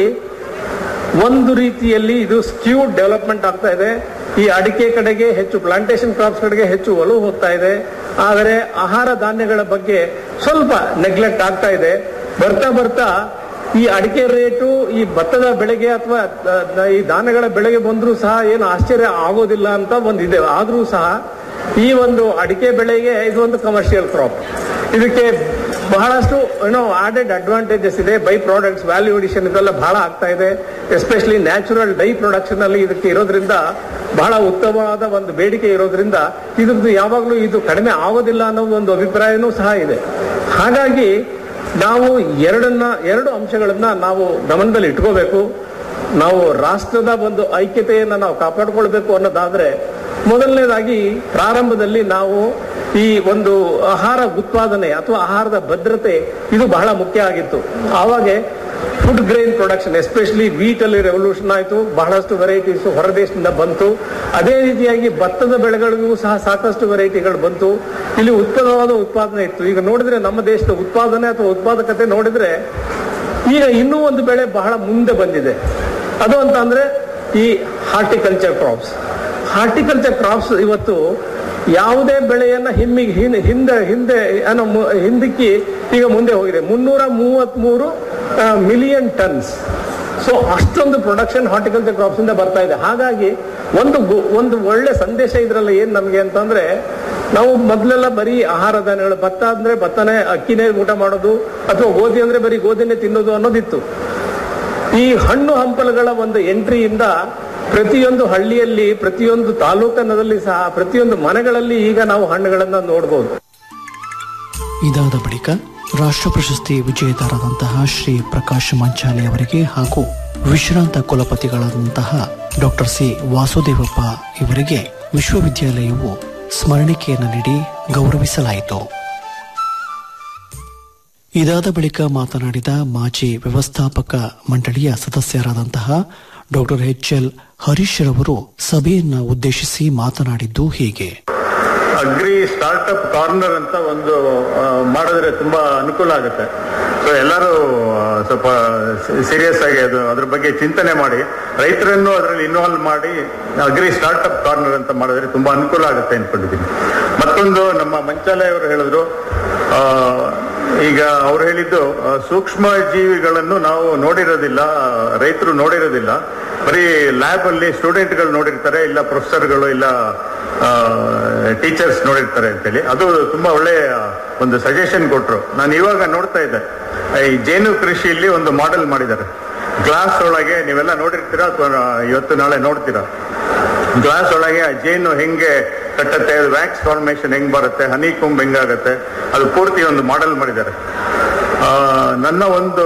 ಒಂದು ರೀತಿಯಲ್ಲಿ ಇದು ಸ್ಕ್ಯೂಡ್ ಡೆವಲಪ್ಮೆಂಟ್ ಆಗ್ತಾ ಇದೆ ಈ ಅಡಿಕೆ ಕಡೆಗೆ ಹೆಚ್ಚು ಪ್ಲಾಂಟೇಶನ್ ಕ್ರಾಪ್ಸ್ ಕಡೆಗೆ ಹೆಚ್ಚು ಒಲವು ಹೋಗ್ತಾ ಇದೆ ಆದರೆ ಆಹಾರ ಧಾನ್ಯಗಳ ಬಗ್ಗೆ ಸ್ವಲ್ಪ ನೆಗ್ಲೆಕ್ಟ್ ಆಗ್ತಾ ಇದೆ ಬರ್ತಾ ಬರ್ತಾ ಈ ಅಡಿಕೆ ರೇಟು ಈ ಭತ್ತದ ಬೆಳೆಗೆ ಅಥವಾ ಈ ಧಾನ್ಯಗಳ ಬೆಳೆಗೆ ಬಂದರೂ ಸಹ ಏನು ಆಶ್ಚರ್ಯ ಆಗೋದಿಲ್ಲ ಅಂತ ಒಂದಿದೆ ಆದರೂ ಸಹ ಈ ಒಂದು ಅಡಿಕೆ ಬೆಳೆಗೆ ಇದು ಒಂದು ಕಮರ್ಷಿಯಲ್ ಕ್ರಾಪ್ ಇದಕ್ಕೆ ಬಹಳಷ್ಟು ಏನೋ ಆಡೆಡ್ ಅಡ್ವಾಂಟೇಜಸ್ ಇದೆ ಬೈ ಪ್ರಾಡಕ್ಟ್ಸ್ ವ್ಯಾಲ್ಯೂ ಅಡಿಷನ್ ಇದೆಲ್ಲ ಬಹಳ ಆಗ್ತಾ ಇದೆ ಎಸ್ಪೆಷಲಿ ನ್ಯಾಚುರಲ್ ಡೈ ಪ್ರೊಡಕ್ಷನ್ ಅಲ್ಲಿ ಇದಕ್ಕೆ ಇರೋದ್ರಿಂದ ಬಹಳ ಉತ್ತಮವಾದ ಒಂದು ಬೇಡಿಕೆ ಇರೋದ್ರಿಂದ ಇದ್ರದ್ದು ಯಾವಾಗಲೂ ಇದು ಕಡಿಮೆ ಆಗೋದಿಲ್ಲ ಅನ್ನೋ ಒಂದು ಅಭಿಪ್ರಾಯನೂ ಸಹ ಇದೆ ಹಾಗಾಗಿ ನಾವು ಎರಡನ್ನ ಎರಡು ಅಂಶಗಳನ್ನ ನಾವು ಗಮನದಲ್ಲಿ ಇಟ್ಕೋಬೇಕು ನಾವು ರಾಷ್ಟ್ರದ ಒಂದು ಐಕ್ಯತೆಯನ್ನ ನಾವು ಕಾಪಾಡಿಕೊಳ್ಬೇಕು ಅನ್ನೋದಾದ್ರೆ ಮೊದಲನೇದಾಗಿ ಪ್ರಾರಂಭದಲ್ಲಿ ನಾವು ಈ ಒಂದು ಆಹಾರ ಉತ್ಪಾದನೆ ಅಥವಾ ಆಹಾರದ ಭದ್ರತೆ ಇದು ಬಹಳ ಮುಖ್ಯ ಆಗಿತ್ತು ಆವಾಗ food grain production especially wheat ಅಲ್ಲಿ ರೆವಲ್ಯೂಷನ್ ಆಯಿತು ಬಹಳಷ್ಟು ವೆರೈಟೀಸ್ ಹೊರದೇಶದಿಂದ ಬಂತು ಅದೇ ರೀತಿಯಾಗಿ ಭತ್ತದ ಬೆಳೆಗಳಿಗೂ ಸಹ ಸಾಕಷ್ಟು ವೆರೈಟಿಗಳು ಬಂತು ಇಲ್ಲಿ ಉತ್ಪನ್ನವಾದ ಉತ್ಪಾದನೆ ಇತ್ತು ಈಗ ನೋಡಿದ್ರೆ ನಮ್ಮ ದೇಶದ ಉತ್ಪಾದನೆ ಅಥವಾ ಉತ್ಪಾದಕತೆ ನೋಡಿದ್ರೆ ಈಗ ಇನ್ನೂ ಒಂದು ಬೆಳೆ ಬಹಳ ಮುಂದೆ ಬಂದಿದೆ ಅದು ಅಂತ ಅಂದ್ರೆ ಈ ಹಾರ್ಟಿಕಲ್ಚರ್ ಕ್ರಾಪ್ಸ್ ಹಾರ್ಟಿಕಲ್ಚರ್ ಕ್ರಾಪ್ಸ್ ಇವತ್ತು ಯಾವುದೇ ಬೆಳೆಯನ್ನ ಹಿಮ್ಮಿಗೆ ಹಿನ್- ಹಿಂದೆ ಹಿಂದೆ ಏನೋ ಮು- ಹಿಂದಕ್ಕೆ ಈಗ ಮುಂದೆ ಹೋಗಿದೆ ಮುನ್ನೂರ ಮೂವತ್ತ್ ಮೂರು ಮಿಲಿಯನ್ ಟನ್ಸ್ ಸೊ ಅಷ್ಟೊಂದು ಪ್ರೊಡಕ್ಷನ್ ಹಾರ್ಟಿಕಲ್ಚರ್ ಕ್ರಾಪ್ಸ್ ಇಂದ ಬರ್ತಾ ಇದೆ ಹಾಗಾಗಿ ಒಂದು ಗು- ಒಂದು ಒಳ್ಳೆ ಸಂದೇಶ ಇದರಲ್ಲಿ ಏನ್ ನಮಗೆ ಅಂತಂದ್ರೆ ನಾವು ಮೊದಲೆಲ್ಲ ಬರೀ ಆಹಾರ ಧಾನ್ಯಗಳು ಭತ್ತ ಅಂದ್ರೆ ಭತ್ತನೇ ಅಕ್ಕಿನೇ ಊಟ ಮಾಡೋದು ಅಥವಾ ಗೋಧಿ ಅಂದ್ರೆ ಬರೀ ಗೋಧಿನೇ ತಿನ್ನೋದು ಅನ್ನೋದಿತ್ತು ಈ ಹಣ್ಣು ಹಂಪಲುಗಳ ಒಂದು ಎಂಟ್ರಿಯಿಂದ ಪ್ರತಿಯೊಂದು ಹಳ್ಳಿಯಲ್ಲಿ ಪ್ರತಿಯೊಂದು ತಾಲೂಕನಲ್ಲಿ ಸಹ ಪ್ರತಿಯೊಂದು ಮನೆಗಳಲ್ಲಿ ಈಗ ನಾವು ಹಣ್ಣುಗಳನ್ನ ನೋಡಬಹುದು ಇದಾದ ಬಳಿಕ ರಾಷ್ಟ್ರ ಪ್ರಶಸ್ತಿ ವಿಜೇತರಾದಂತಹ ಶ್ರೀ ಪ್ರಕಾಶ್ ಮಂಚಾಲಿ ಅವರಿಗೆ ಹಾಗೂ ವಿಶ್ರಾಂತ ಕುಲಪತಿಗಳಾದಂತಹ ಡಾಕ್ಟರ್ ಸಿ ವಾಸುದೇವಪ್ಪ ಇವರಿಗೆ ವಿಶ್ವವಿದ್ಯಾಲಯವು ಸ್ಮರಣಿಕೆಯನ್ನು ನೀಡಿ ಗೌರವಿಸಲಾಯಿತು ಇದಾದ ಬಳಿಕ ಮಾತನಾಡಿದ ಮಾಜಿ ವ್ಯವಸ್ಥಾಪಕ ಮಂಡಳಿಯ ಸದಸ್ಯರಾದಂತಹ ಡಾಕ್ಟರ್ ಎಚ್ ಎಲ್ ಹರೀಶ್ ರವರು ಸಭೆಯನ್ನ ಉದ್ದೇಶಿಸಿ ಮಾತನಾಡಿದ್ದು ಹೀಗೆ ಅಗ್ರಿ ಸ್ಟಾರ್ಟ್ಅಪ್ ಕಾರ್ನರ್ ಅಂತ ಒಂದು ಆ, ಮಾಡಿದ್ರೆ ತುಂಬಾ ಅನುಕೂಲ ಆಗುತ್ತೆ ಸೊ ಎಲ್ಲರೂ ಆ, ಸ್ವಲ್ಪ ಸೀರಿಯಸ್ ಆಗಿ ಅದು ಅದ್ರ ಬಗ್ಗೆ ಚಿಂತನೆ ಮಾಡಿ ರೈತರನ್ನು ಅದರಲ್ಲಿ ಇನ್ವಾಲ್ವ್ ಮಾಡಿ ಅಗ್ರಿ ಸ್ಟಾರ್ಟ್ಅಪ್ ಕಾರ್ನರ್ ಅಂತ ಮಾಡಿದ್ರೆ ತುಂಬಾ ಅನುಕೂಲ ಆಗುತ್ತೆ ಅನ್ಕೊಂಡಿದ್ದೀನಿ ಮತ್ತೊಂದು ನಮ್ಮ ಮಂಚಾಲಯ ಅವರು ಹೇಳಿದ್ರು ಆ, ಈಗ ಅವ್ರು ಹೇಳಿದ್ದು ಆ, ಸೂಕ್ಷ್ಮ ಜೀವಿಗಳನ್ನು ನಾವು ನೋಡಿರೋದಿಲ್ಲ ರೈತರು ನೋಡಿರೋದಿಲ್ಲ ಬರೀ ಲ್ಯಾಬ್ ಅಲ್ಲಿ ಸ್ಟೂಡೆಂಟ್ಗಳು ನೋಡಿರ್ತಾರೆ ಇಲ್ಲ ಪ್ರೊಫೆಸರ್ಗಳು ಇಲ್ಲ ಟೀಚರ್ಸ್ ನೋಡಿರ್ತಾರೆ ಅಂತೇಳಿ ಅದು ತುಂಬಾ ಒಳ್ಳೆಯ ಒಂದು ಸಜೆಷನ್ ಕೊಟ್ರು ನಾನು ಇವಾಗ ನೋಡ್ತಾ ಇದ್ದೆ ಈ ಜೇನು ಕೃಷಿಯಲ್ಲಿ ಒಂದು ಮಾಡೆಲ್ ಮಾಡಿದ್ದಾರೆ ಗ್ಲಾಸ್ ಒಳಗೆ ನೀವೆಲ್ಲ ನೋಡಿರ್ತೀರಾ ಅಥವಾ ಇವತ್ತು ನಾಳೆ ನೋಡ್ತೀರಾ ಗ್ಲಾಸ್ ಒಳಗೆ ಆ ಜೇನು ಹೆಂಗೆ ಕಟ್ಟತ್ತೆ ವ್ಯಾಕ್ಸ್ ಫಾರ್ಮೇಶನ್ ಹೆಂಗ್ ಬರುತ್ತೆ ಹನಿ ಕುಂಬ್ ಹೆಂಗಾಗತ್ತೆ ಅದು ಪೂರ್ತಿ ಒಂದು ಮಾಡೆಲ್ ಮಾಡಿದ್ದಾರೆ ಆ, ನನ್ನ ಒಂದು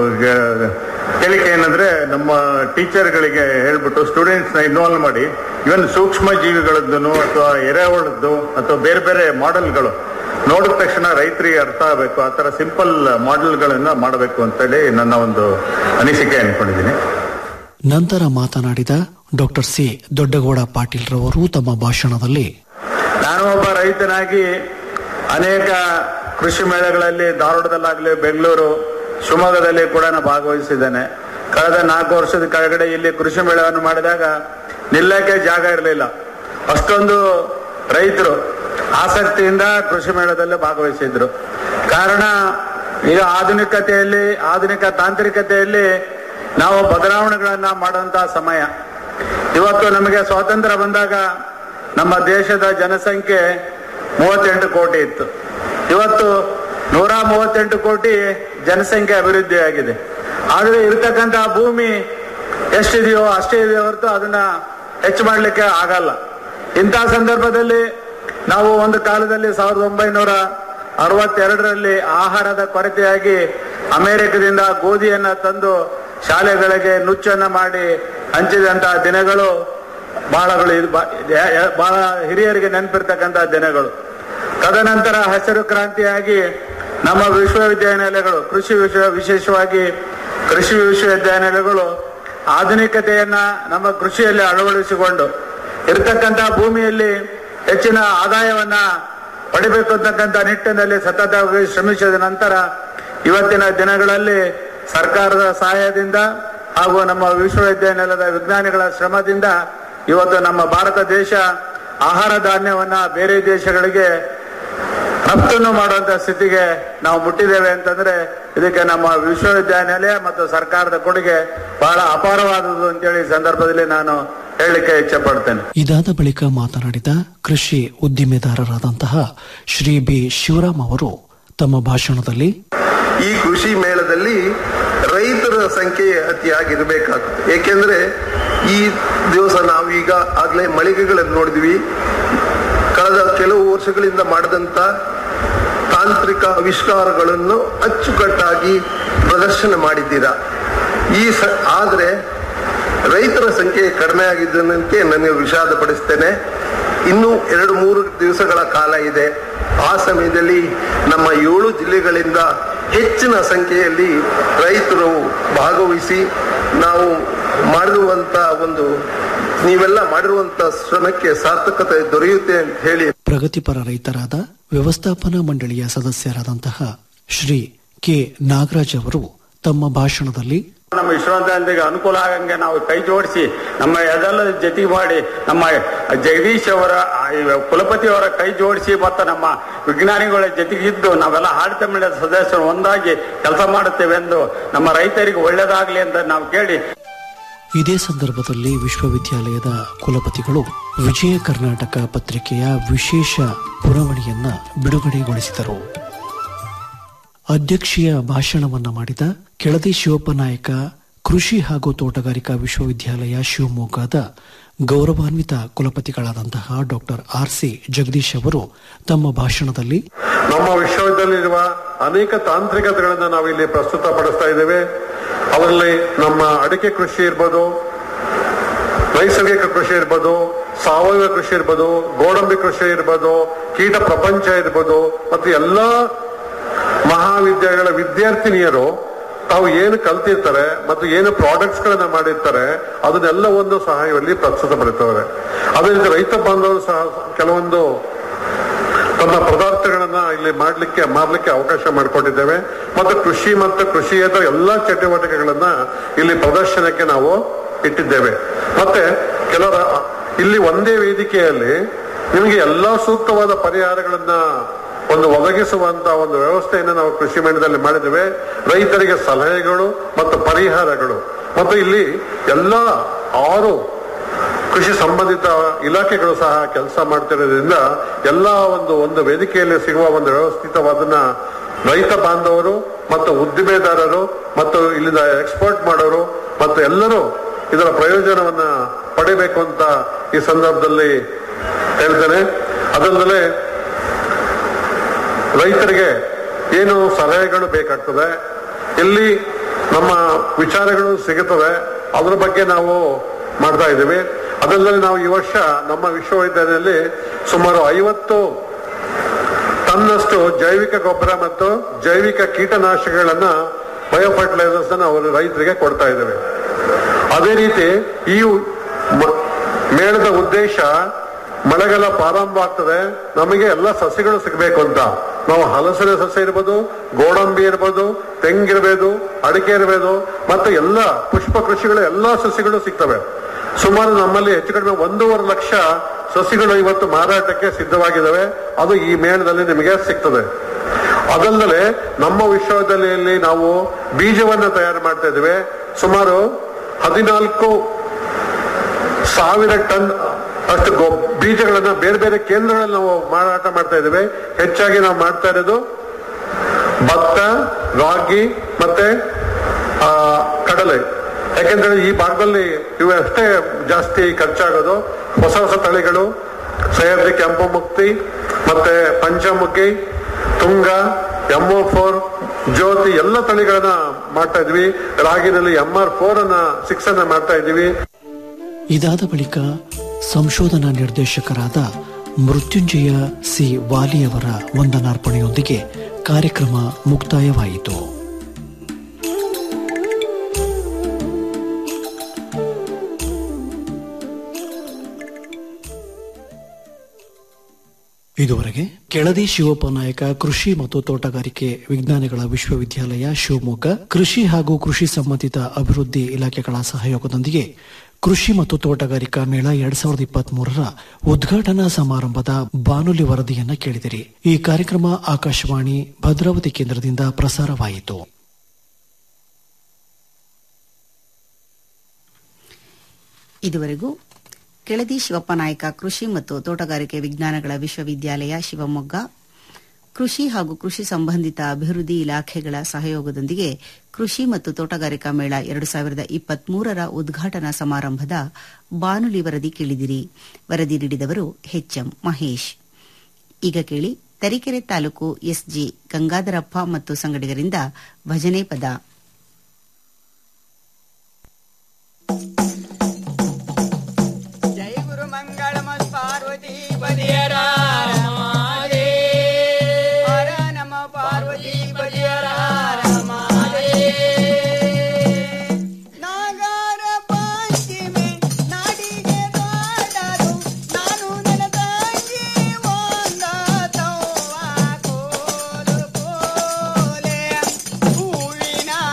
ಗ- ಹೇಳಿಕೆ ಏನಂದ್ರೆ ನಮ್ಮ ಟೀಚರ್ಗಳಿಗೆ ಹೇಳ್ಬಿಟ್ಟು ಸ್ಟೂಡೆಂಟ್ಸ್ ನ ಇನ್ವಾಲ್ವ್ ಮಾಡಿ ಇವನ್ ಸೂಕ್ಷ್ಮ ಜೀವಿಗಳದ್ದು ಅಥವಾ ಎರೆಹುಳದ್ದು ಅಥವಾ ಬೇರೆ ಬೇರೆ ಮಾಡೆಲ್ಗಳು ನೋಡಿದ ತಕ್ಷಣ ರೈತರಿಗೆ ಅರ್ಥ ಆಗಬೇಕು ಆ ತರ ಸಿಂಪಲ್ ಮಾಡೆಲ್ಗಳನ್ನ ಮಾಡಬೇಕು ಅಂತೇಳಿ ನನ್ನ ಒಂದು ಅನಿಸಿಕೆ ಅನ್ಕೊಂಡಿದ್ದೀನಿ ನಂತರ ಮಾತನಾಡಿದ ಡಾಕ್ಟರ್ ಸಿ ದೊಡ್ಡಗೌಡ ಪಾಟೀಲ್ ರವರು ತಮ್ಮ ಭಾಷಣದಲ್ಲಿ ನಾನು ಒಬ್ಬ ರೈತನಾಗಿ ಅನೇಕ ಕೃಷಿ ಮೇಳಗಳಲ್ಲಿ ಧಾರವಾಡದಲ್ಲಾಗಲಿ ಬೆಂಗಳೂರು ಶಿವಮೊಗ್ಗದಲ್ಲಿ ಕೂಡ ನಾನು ಭಾಗವಹಿಸಿದ್ದೇನೆ ಕಳೆದ ನಾಲ್ಕು ವರ್ಷದ ಕೆಳಗಡೆ ಇಲ್ಲಿ ಕೃಷಿ ಮೇಳವನ್ನು ಮಾಡಿದಾಗ ನಿಲ್ಲಕ್ಕೆ ಜಾಗ ಇರಲಿಲ್ಲ ಅಷ್ಟೊಂದು ರೈತರು ಆಸಕ್ತಿಯಿಂದ ಕೃಷಿ ಮೇಳದಲ್ಲಿ ಭಾಗವಹಿಸಿದ್ರು ಕಾರಣ ಈಗ ಆಧುನಿಕತೆಯಲ್ಲಿ ಆಧುನಿಕ ತಾಂತ್ರಿಕತೆಯಲ್ಲಿ ನಾವು ಬದಲಾವಣೆಗಳನ್ನ ಮಾಡುವಂತಹ ಸಮಯ ಇವತ್ತು ನಮಗೆ ಸ್ವಾತಂತ್ರ್ಯ ಬಂದಾಗ ನಮ್ಮ ದೇಶದ ಜನಸಂಖ್ಯೆ ಮೂವತ್ತೆಂಟು ಕೋಟಿ ಇತ್ತು ಇವತ್ತು ನೂರ ಮೂವತ್ತೆಂಟು ಕೋಟಿ ಜನಸಂಖ್ಯೆ ಅಭಿವೃದ್ಧಿ ಆಗಿದೆ ಆದ್ರೆ ಇರತಕ್ಕಂತಹ ಭೂಮಿ ಎಷ್ಟಿದೆಯೋ ಅಷ್ಟೇ ಇದೆಯೋ ಹೊರತು ಅದನ್ನ ಹೆಚ್ಚು ಮಾಡಲಿಕ್ಕೆ ಆಗಲ್ಲ ಇಂತಹ ಸಂದರ್ಭದಲ್ಲಿ ನಾವು ಒಂದು ಕಾಲದಲ್ಲಿ ಸಾವಿರದ ಒಂಬೈನೂರ ಅರವತ್ತೆರಡರಲ್ಲಿ ಆಹಾರದ ಕೊರತೆಯಾಗಿ ಅಮೆರಿಕದಿಂದ ಗೋಧಿಯನ್ನ ತಂದು ಶಾಲೆಗಳಿಗೆ ನುಚ್ಚನ್ನ ಮಾಡಿ ಹಂಚಿದಂತಹ ದಿನಗಳು ಬಹಳಗಳು ಇದು ಬ- ಯ- ಯ- ಬಹಳ ಹಿರಿಯರಿಗೆ ನೆನಪಿರ್ತಕ್ಕಂತಹ ದಿನಗಳು ತದನಂತರ ಹಸಿರು ಕ್ರಾಂತಿಯಾಗಿ ನಮ್ಮ ವಿಶ್ವವಿದ್ಯಾನಿಲಯಗಳು ಕೃಷಿ ವಿಶ್ವ ವಿಶೇಷವಾಗಿ ಕೃಷಿ ವಿಶ್ವವಿದ್ಯಾನಿಲಯಗಳು ಆಧುನಿಕತೆಯನ್ನ ನಮ್ಮ ಕೃಷಿಯಲ್ಲಿ ಅಳವಡಿಸಿಕೊಂಡು ಇರತಕ್ಕಂತಹ ಭೂಮಿಯಲ್ಲಿ ಹೆಚ್ಚಿನ ಆದಾಯವನ್ನ ಪಡಿಬೇಕು ಅಂತಕ್ಕಂಥ ನಿಟ್ಟಿನಲ್ಲಿ ಸತತವಾಗಿ ಶ್ರಮಿಸಿದ ನಂತರ ಇವತ್ತಿನ ದಿನಗಳಲ್ಲಿ ಸರ್ಕಾರದ ಸಹಾಯದಿಂದ ಹಾಗೂ ನಮ್ಮ ವಿಶ್ವವಿದ್ಯಾನಿಲಯದ ವಿಜ್ಞಾನಿಗಳ ಶ್ರಮದಿಂದ ಇವತ್ತು ನಮ್ಮ ಭಾರತ ದೇಶ ಆಹಾರ ಧಾನ್ಯವನ್ನ ಬೇರೆ ದೇಶಗಳಿಗೆ ರಫ್ತನ್ನು ಮಾಡುವಂತ ಸ್ಥಿತಿಗೆ ನಾವು ಮುಟ್ಟಿದ್ದೇವೆ ಅಂತಂದ್ರೆ ಇದಕ್ಕೆ ನಮ್ಮ ವಿಶ್ವವಿದ್ಯಾನಿಲಯ ಮತ್ತು ಸರ್ಕಾರದ ಕೊಡುಗೆ ಬಹಳ ಅಪಾರವಾದದ್ದು ಅಂತೇಳಿ ಈ ಸಂದರ್ಭದಲ್ಲಿ ನಾನು ಹೇಳಲಿಕ್ಕೆ ಇಚ್ಛೆ ಪಡ್ತೇನೆ ಇದಾದ ಬಳಿಕ ಮಾತನಾಡಿದ ಕೃಷಿ ಉದ್ದಿಮೆದಾರರಾದಂತಹ ಶ್ರೀ ಬಿ ಶಿವರಾಮ್ ಅವರು ತಮ್ಮ ಭಾಷಣದಲ್ಲಿ ಈ ಕೃಷಿ ಮೇಳದಲ್ಲಿ ರೈತರ ಸಂಖ್ಯೆ ಅತಿಯಾಗಿರ್ಬೇಕಾಗುತ್ತೆ ಏಕೆಂದ್ರೆ ಈ ದಿವಸ ನಾವು ಈಗ ಆಗ್ಲೇ ಮಳಿಗೆಗಳನ್ನು ನೋಡಿದ್ವಿ ಕಳೆದ ಕೆಲವು ವರ್ಷಗಳಿಂದ ಮಾಡಿದಂತ ತಾಂತ್ರಿಕ ಆವಿಷ್ಕಾರಗಳನ್ನು ಅಚ್ಚುಕಟ್ಟಾಗಿ ಪ್ರದರ್ಶನ ಮಾಡಿದ್ದೀರಾ ಈ ಸ ಆದ್ರೆ ರೈತರ ಸಂಖ್ಯೆ ಕಡಿಮೆ ಆಗಿದ್ದಕ್ಕೆ ನನಗೆ ವಿಷಾದ ಪಡಿಸ್ತೇನೆ ಇನ್ನು ಎರಡು ಮೂರು ದಿವಸಗಳ ಕಾಲ ಇದೆ ಆ ಸಮಯದಲ್ಲಿ ನಮ್ಮ ಏಳು ಜಿಲ್ಲೆಗಳಿಂದ ಹೆಚ್ಚಿನ ಸಂಖ್ಯೆಯಲ್ಲಿ ರೈತರು ಭಾಗವಹಿಸಿ ನಾವು ಮಾಡಿರುವಂತ ಒಂದು ನೀವೆಲ್ಲ ಮಾಡಿರುವಂತ ಶ್ರಮಕ್ಕೆ ಸಾರ್ಥಕತೆ ದೊರೆಯುತ್ತೆ ಅಂತ ಹೇಳಿ ಪ್ರಗತಿಪರ ರೈತರಾದ ವ್ಯವಸ್ಥಾಪನಾ ಮಂಡಳಿಯ ಸದಸ್ಯರಾದಂತಹ ಶ್ರೀ ಕೆ ನಾಗರಾಜ್ ಅವರು ತಮ್ಮ ಭಾಷಣದಲ್ಲಿ ನಮ್ಮ ವಿಶ್ವವಿದ್ಯಾಲಯಕ್ಕೆ ಅನುಕೂಲ ಆಗಂಗೆ ನಾವು ಕೈ ಜೋಡಿಸಿ ನಮ್ಮ ಅದೆಲ್ಲ ಜೊತೆಗೆ ಮಾಡಿ ನಮ್ಮ ಜಗದೀಶ್ ಅವರ ಆ, ಈ ಕುಲಪತಿ ಅವರ ಕೈ ಜೋಡಿಸಿ ಮತ್ತು ನಮ್ಮ ವಿಜ್ಞಾನಿಗಳ ಜೊತೆಗಿದ್ದು ನಾವೆಲ್ಲ ಆಡಳಿತ ಮಂಡಳಿಯ ಸದಸ್ಯರು ಒಂದಾಗಿ ಕೆಲಸ ಮಾಡುತ್ತೇವೆ ಎಂದು ನಮ್ಮ ರೈತರಿಗೆ ಒಳ್ಳೇದಾಗ್ಲಿ ಅಂತ ನಾವು ಕೇಳಿ ಇದೇ ಸಂದರ್ಭದಲ್ಲಿ ವಿಶ್ವವಿದ್ಯಾಲಯದ ಕುಲಪತಿಗಳು ವಿಜಯ ಕರ್ನಾಟಕ ಪತ್ರಿಕೆಯ ವಿಶೇಷ ಪುರವಣಿಯನ್ನ ಬಿಡುಗಡೆಗೊಳಿಸಿದರು ಅಧ್ಯಕ್ಷೀಯ ಭಾಷಣವನ್ನ ಮಾಡಿದ ಕೆಳದಿ ಶಿವಪ್ಪ ನಾಯಕ ಕೃಷಿ ಹಾಗೂ ತೋಟಗಾರಿಕಾ ವಿಶ್ವವಿದ್ಯಾಲಯ ಶಿವಮೊಗ್ಗದ ಗೌರವಾನ್ವಿತ ಕುಲಪತಿಗಳಾದಂತಹ ಡಾಕ್ಟರ್ ಆರ್ ಸಿ ಜಗದೀಶ್ ಅವರು ತಮ್ಮ ಭಾಷಣದಲ್ಲಿ ನಮ್ಮ ವಿಶ್ವವಿದ್ಯಾಲಯದಲ್ಲಿರುವ ಅನೇಕ ತಾಂತ್ರಿಕತೆಗಳನ್ನು ನಾವು ಇಲ್ಲಿ ಪ್ರಸ್ತುತಪಡಿಸ್ತಾ ಇದ್ದೇವೆ ಅದರಲ್ಲಿ ನಮ್ಮ ಅಡಿಕೆ ಕೃಷಿ ಇರ್ಬೋದು ನೈಸರ್ಗಿಕ ಕೃಷಿ ಇರ್ಬೋದು ಸಾವಯವ ಕೃಷಿ ಇರ್ಬೋದು ಗೋಡಂಬಿ ಕೃಷಿ ಇರ್ಬೋದು ಕೀಟ ಪ್ರಪಂಚ ಇರ್ಬೋದು ಮತ್ತು ಎಲ್ಲಾ ಮಹಾವಿದ್ಯಾಲಯಗಳ ವಿದ್ಯಾರ್ಥಿನಿಯರು ತಾವು ಏನು ಕಲ್ತಿರ್ತಾರೆ ಮತ್ತು ಏನು ಪ್ರಾಡಕ್ಟ್ಸ್ ಗಳನ್ನ ಮಾಡಿರ್ತಾರೆ ಅದನ್ನೆಲ್ಲವನ್ನು ಸಹ ಇಲ್ಲಿ ಪ್ರಸ್ತುತಪಡಿಸ್ತವ್ರೆ ಅದೇ ರೀತಿ ರೈತ ಬಾಂಧವರು ಸಹ ಕೆಲವೊಂದು ತಮ್ಮ ಪದಾರ್ಥಗಳನ್ನ ಇಲ್ಲಿ ಮಾಡ್ಲಿಕ್ಕೆ ಮಾರ್ಲಿಕ್ಕೆ ಅವಕಾಶ ಮಾಡಿಕೊಂಡಿದ್ದೇವೆ ಮತ್ತು ಕೃಷಿ ಮತ್ತು ಕೃಷಿಯೇತರ ಎಲ್ಲಾ ಚಟುವಟಿಕೆಗಳನ್ನ ಇಲ್ಲಿ ಪ್ರದರ್ಶನಕ್ಕೆ ನಾವು ಇಟ್ಟಿದ್ದೇವೆ ಮತ್ತೆ ಕೆಲವರ ಇಲ್ಲಿ ಒಂದೇ ವೇದಿಕೆಯಲ್ಲಿ ನಿಮಗೆ ಎಲ್ಲಾ ಸೂಕ್ತವಾದ ಪರಿಹಾರಗಳನ್ನ ಒಂದು ಒದಗಿಸುವಂತ ಒಂದು ವ್ಯವಸ್ಥೆಯನ್ನು ನಾವು ಕೃಷಿ ಮೇಳದಲ್ಲಿ ಮಾಡಿದ್ದೇವೆ ರೈತರಿಗೆ ಸಲಹೆಗಳು ಮತ್ತು ಪರಿಹಾರಗಳು ಮತ್ತು ಇಲ್ಲಿ ಎಲ್ಲಾ ಆರು ಕೃಷಿ ಸಂಬಂಧಿತ ಇಲಾಖೆಗಳು ಸಹ ಕೆಲಸ ಮಾಡ್ತಿರೋದ್ರಿಂದ ಎಲ್ಲಾ ಒಂದು ಒಂದು ವೇದಿಕೆಯಲ್ಲಿ ಸಿಗುವ ಒಂದು ವ್ಯವಸ್ಥಿತವಾದನ್ನ ರೈತ ಬಾಂಧವರು ಮತ್ತು ಉದ್ದಿಮೆದಾರರು ಮತ್ತು ಇಲ್ಲಿಂದ ಎಕ್ಸ್ಪೋರ್ಟ್ ಮಾಡೋರು ಮತ್ತು ಎಲ್ಲರೂ ಇದರ ಪ್ರಯೋಜನವನ್ನ ಪಡಿಬೇಕು ಅಂತ ಈ ಸಂದರ್ಭದಲ್ಲಿ ಹೇಳ್ತೇನೆ ಅದಲ್ಲದೆ ರೈತರಿಗೆ ಏನು ಸಲಹೆಗಳು ಬೇಕಾಗ್ತದೆ ಇಲ್ಲಿ ನಮ್ಮ ವಿಚಾರಗಳು ಸಿಗುತ್ತವೆ ಅದ್ರ ಬಗ್ಗೆ ನಾವು ಮಾಡ್ತಾ ಇದ್ದೀವಿ ಅದಲ್ಲದೆ ನಾವು ಈ ವರ್ಷ ನಮ್ಮ ವಿಶ್ವವಿದ್ಯಾಲಯದಲ್ಲಿ ಸುಮಾರು ಐವತ್ತು ಟನ್ನಷ್ಟು ಜೈವಿಕ ಗೊಬ್ಬರ ಮತ್ತು ಜೈವಿಕ ಕೀಟನಾಶಕಗಳನ್ನ ಬಯೋ ಫರ್ಟಿಲೈಸರ್ಸ್ ಅವರು ರೈತರಿಗೆ ಕೊಡ್ತಾ ಇದ್ದೇವೆ ಅದೇ ರೀತಿ ಈ ಮ- ಮೇಳದ ಉದ್ದೇಶ ಮಳೆಗಾಲ ಪ್ರಾರಂಭ ಆಗ್ತದೆ ನಮಗೆ ಎಲ್ಲ ಸಸ್ಯಗಳು ಸಿಗಬೇಕು ಅಂತ ನಾವು ಹಲಸಿನ ಸಸ್ಯ ಇರ್ಬೋದು ಗೋಡಂಬಿ ಇರ್ಬೋದು ತೆಂಗಿರ್ಬೋದು ಅಡಿಕೆ ಇರ್ಬೋದು ಮತ್ತೆ ಎಲ್ಲ ಪುಷ್ಪ ಕೃಷಿಗಳು ಎಲ್ಲಾ ಸಸ್ಯಗಳು ಸಿಗ್ತವೆ ಸುಮಾರು ನಮ್ಮಲ್ಲಿ ಹೆಚ್ಚು ಕಡಿಮೆ ಒಂದೂವರೆ ಲಕ್ಷ ಸಸಿಗಳು ಇವತ್ತು ಮಾರಾಟಕ್ಕೆ ಸಿದ್ಧವಾಗಿದ್ದಾವೆ ಅದು ಈ ಮೇಳದಲ್ಲಿ ನಿಮಗೆ ಸಿಗ್ತದೆ ಅದಲ್ಲದೆ ನಮ್ಮ ವಿಶ್ವವಿದ್ಯಾಲಯದಲ್ಲಿ ನಾವು ಬೀಜವನ್ನ ತಯಾರು ಮಾಡ್ತಾ ಇದ್ದೇವೆ ಸುಮಾರು ಹದಿನಾಲ್ಕು ಸಾವಿರ ಟನ್ ಅಷ್ಟು ಗೊ- ಬೀಜಗಳನ್ನ ಬೇರೆ ಬೇರೆ ಕೇಂದ್ರಗಳಲ್ಲಿ ನಾವು ಮಾರಾಟ ಮಾಡ್ತಾ ಇದ್ದೇವೆ ಹೆಚ್ಚಾಗಿ ನಾವು ಮಾಡ್ತಾ ಇರೋದು ಭತ್ತ ರಾಗಿ ಮತ್ತೆ ಆ, ಕಡಲೆ ಯಾಕೆಂದ್ರೆ ಈ ಭಾಗದಲ್ಲಿ ಇವು ಅಷ್ಟೇ ಜಾಸ್ತಿ ಖರ್ಚಾಗೋದು ಹೊಸ ಹೊಸ ತಳಿಗಳು ಸಹ್ಯಾದ್ರಿ ಕೆಂಪು ಮುಕ್ತಿ ಮತ್ತೆ ಪಂಚಮುಖಿ ತುಂಗ ಎಂಒ ಫೋರ್ ಜ್ಯೋತಿ ಎಲ್ಲ ತಳಿಗಳನ್ನ ಮಾಡ್ತಾ ಇದ್ವಿ ರಾಗಿನಲ್ಲಿ ಎಂ ಆರ್ ಫೋರ್ ಅನ್ನ ಸಿಕ್ಸ್ ಅನ್ನ ಮಾಡ್ತಾ ಇದೀವಿ ಇದಾದ ಬಳಿಕ ಸಂಶೋಧನಾ ನಿರ್ದೇಶಕರಾದ ಮೃತ್ಯುಂಜಯ ಸಿ ವಾಲಿಯವರ ವಂದನಾರ್ಪಣೆಯೊಂದಿಗೆ ಕಾರ್ಯಕ್ರಮ ಮುಕ್ತಾಯವಾಯಿತು ಇದುವರೆಗೆ ಕೆಳದಿ ಶಿವಪ್ಪ ನಾಯಕ ಕೃಷಿ ಮತ್ತು ತೋಟಗಾರಿಕೆ ವಿಜ್ಞಾನಗಳ ವಿಶ್ವವಿದ್ಯಾಲಯ ಶಿವಮೊಗ್ಗ ಕೃಷಿ ಹಾಗೂ ಕೃಷಿ ಸಂಬಂಧಿತ ಅಭಿವೃದ್ಧಿ ಇಲಾಖೆಗಳ ಸಹಯೋಗದೊಂದಿಗೆ ಕೃಷಿ ಮತ್ತು ತೋಟಗಾರಿಕಾ ಮೇಳ ಎರಡ್ ಸಾವಿರದ ಇಪ್ಪತ್ತ್ ಮೂರರ ಉದ್ಘಾಟನಾ ಸಮಾರಂಭದ ಬಾನುಲಿ ವರದಿಯನ್ನ ಕೇಳಿದಿರಿ ಈ ಕಾರ್ಯಕ್ರಮ ಆಕಾಶವಾಣಿ ಭದ್ರಾವತಿ ಕೇಂದ್ರದಿಂದ ಪ್ರಸಾರವಾಯಿತು ಇದುವರೆಗೂ ಕೆಳದಿ ಶಿವಪ್ಪ ನಾಯಕ ಕೃಷಿ ಮತ್ತು ತೋಟಗಾರಿಕೆ ವಿಜ್ಞಾನಗಳ ವಿಶ್ವವಿದ್ಯಾಲಯ ಶಿವಮೊಗ್ಗ ಕೃಷಿ ಹಾಗೂ ಕೃಷಿ ಸಂಬಂಧಿತ ಅಭಿವೃದ್ಧಿ ಇಲಾಖೆಗಳ ಸಹಯೋಗದೊಂದಿಗೆ ಕೃಷಿ ಮತ್ತು ತೋಟಗಾರಿಕಾ ಮೇಳ ಎರಡು ಸಾವಿರದ ಇಪ್ಪತ್ಮೂರರ ಉದ್ಘಾಟನಾ ಸಮಾರಂಭದ ಬಾನುಲಿ ವರದಿ ಕೇಳಿದಿರಿ ವರದಿ ನೀಡಿದವರು ಎಚ್ಎಂ ಮಹೇಶ್ ಈಗ ಕೇಳಿ ತರೀಕೆರೆ ತಾಲೂಕು ಎಸ್ಜಿ ಗಂಗಾಧರಪ್ಪ ಮತ್ತು ಸಂಗಡಿಗರಿಂದ ಭಜನೆ ಪದ ಜೈ ಗುರು ಮಂಗಳಮ ಪಾರ್ವತಿ ಬದಿಯರ ರಮಾದೇ ಹರ ನಮ ಪಾರ್ವತಿ ಬದಿಯರ ರಮಾದೇ ನಾಗರ ಪಂಚಮಿ ನಾಡಿಗೆ ಬಾಡದು ನಾನು ನನ್ನ ತಂಗಿ ಒಂದ ತವ್ವ ಕೋಲು ಕೋಲೆ ಹೂವಿನ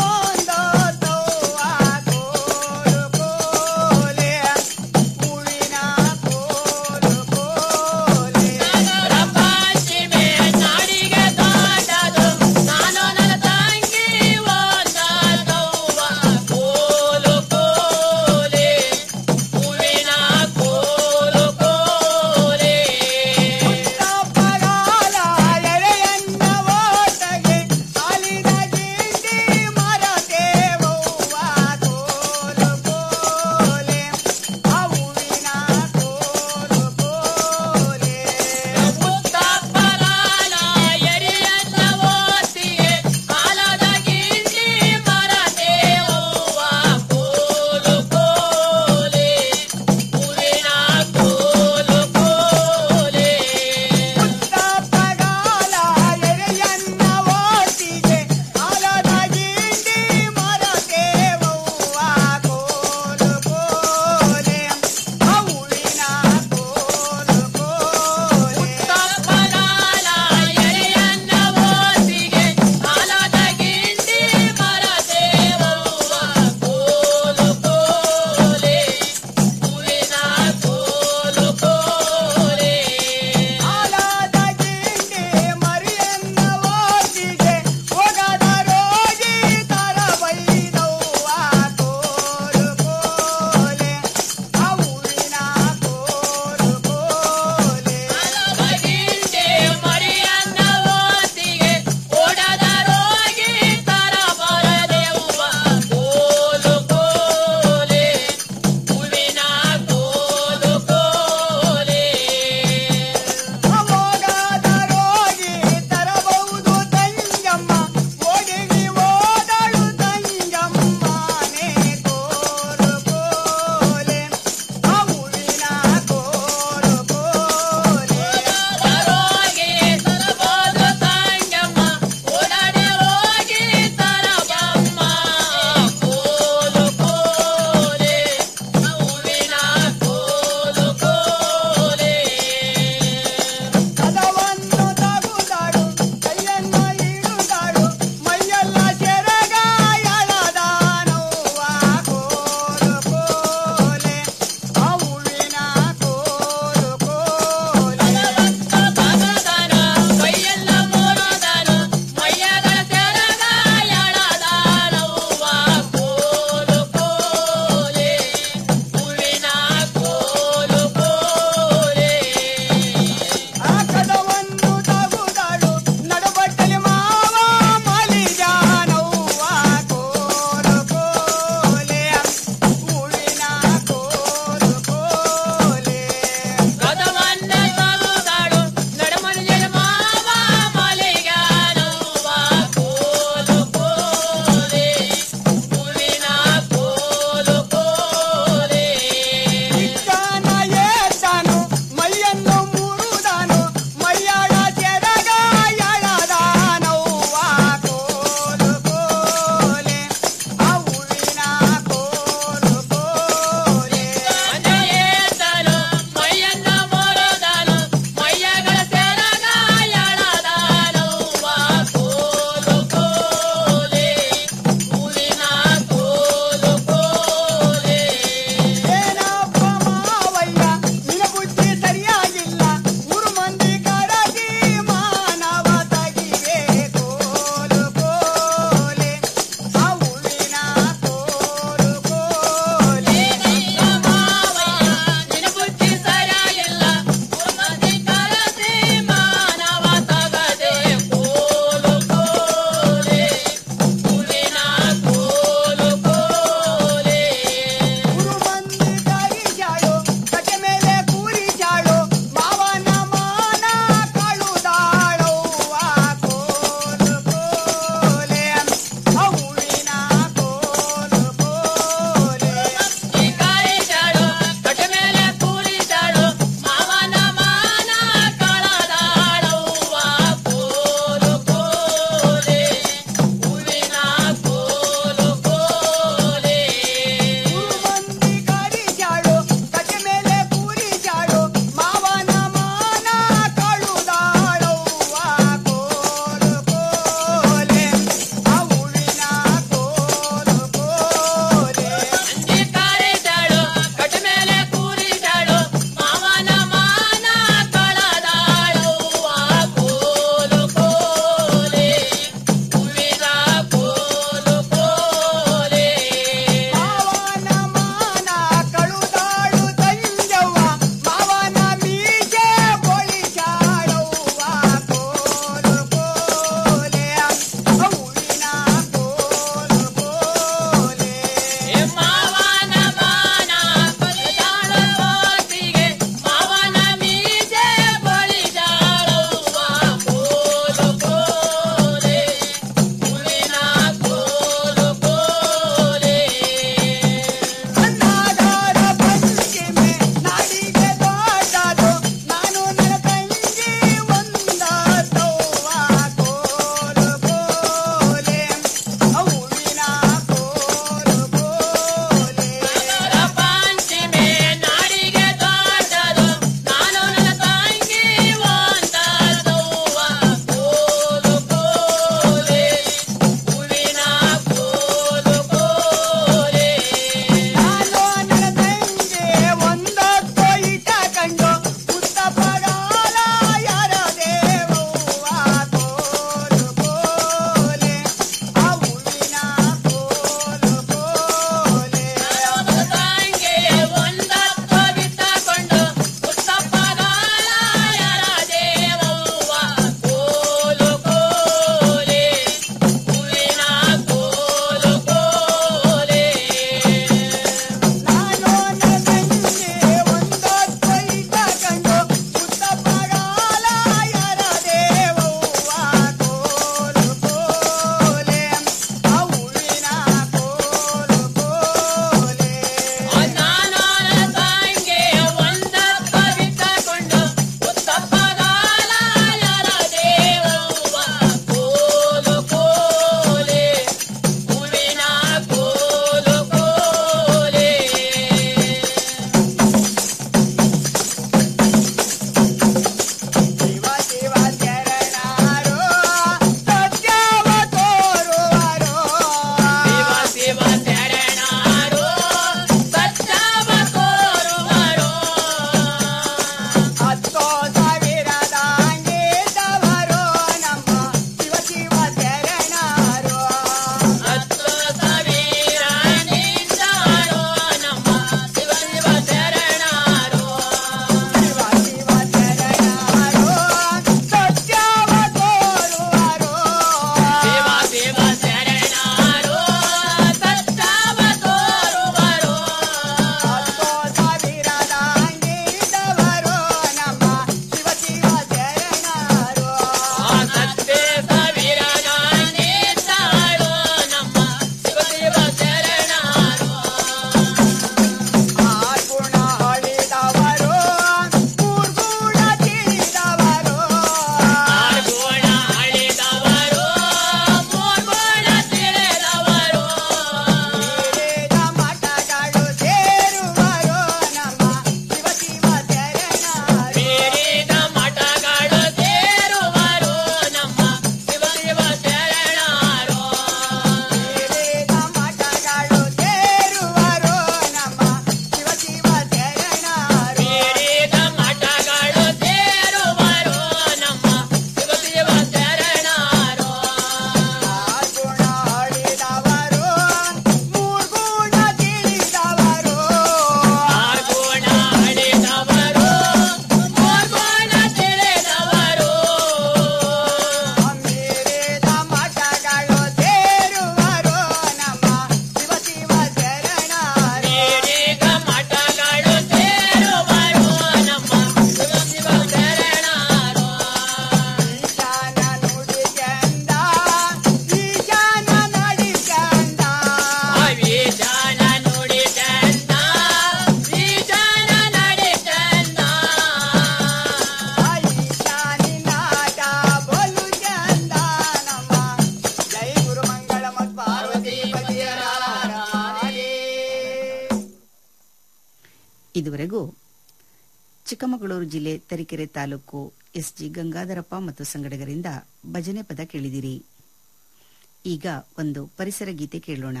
ಇದುವರೆಗೂ ಚಿಕ್ಕಮಗಳೂರು ಜಿಲ್ಲೆ ತರೀಕೆರೆ ತಾಲೂಕು ಎಸ್ಜಿ ಗಂಗಾಧರಪ್ಪ ಮತ್ತು ಸಂಗಡಿಗರಿಂದ ಭಜನೆ ಪದ ಕೇಳಿದಿರಿ ಈಗ ಒಂದು ಪರಿಸರ ಗೀತೆ ಕೇಳೋಣ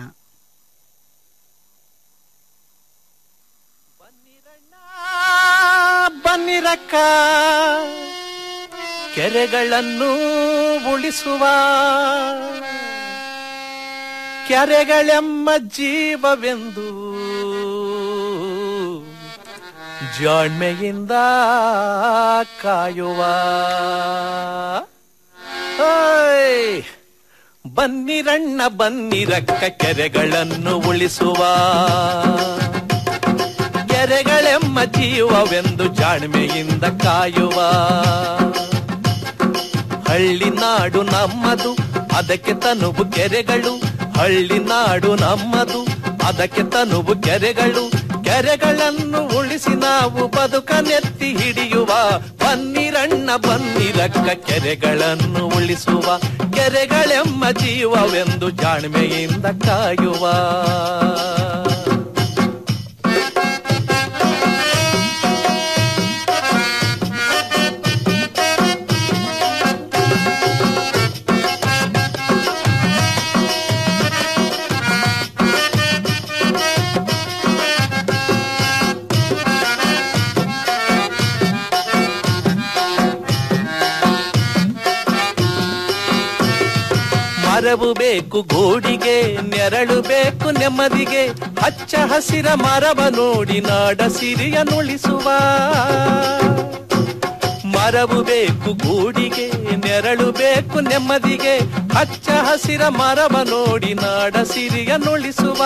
ಬನ್ನಿರಕ್ಕ ಕೆರೆಗಳನ್ನು ಉಳಿಸುವ ಕೆರೆಗಳೆಮ್ಮ ಜೀವವೆಂದು ಜಾಣ್ಮೆಯಿಂದ ಕಾಯುವ ಓಯ್! ಬನ್ನಿರಣ್ಣ ಬನ್ನಿರಕ್ಕ ಕೆರೆಗಳನ್ನು ಉಳಿಸುವ ಕೆರೆಗಳೆಮ್ಮ ಜೀವವೆಂದು ಜಾಣ್ಮೆಯಿಂದ ಕಾಯುವ ಹಳ್ಳಿ ನಾಡು ನಮ್ಮದು ಅದಕ್ಕೆ ತನುವು ಕೆರೆಗಳು ಹಳ್ಳಿ ನಾಡು ನಮ್ಮದು ಅದಕ್ಕೆ ತನುವು ಕೆರೆಗಳು ಕೆರೆಗಳನ್ನು ಉಳಿಸಿ ನಾವು ಬದುಕನೆತ್ತಿ ಹಿಡಿಯುವ ಬನ್ನಿರಣ್ಣ ಬನ್ನಿರಕ್ಕ ಕೆರೆಗಳನ್ನು ಉಳಿಸುವ ಕೆರೆಗಳೆಮ್ಮ ಜೀವವೆಂದು ಜಾಣ್ಮೆಯಿಂದ ಕಾಯುವ ಮರವು ಬೇಕು ಗೋಡಿಗೆ ನೆರಳು ಬೇಕು ನೆಮ್ಮದಿಗೆ ಹಚ್ಚ ಹಸಿರ ಮರವ ನೋಡಿ ನಾಡ ಸಿರಿಯ ನುಳಿಸುವ ಮರವು ಬೇಕು ಗೂಡಿಗೆ ನೆರಳು ಬೇಕು ನೆಮ್ಮದಿಗೆ ಹಚ್ಚ ಹಸಿರ ಮರವ ನೋಡಿ ನಾಡ ಸಿರಿಯ ನುಳಿಸುವ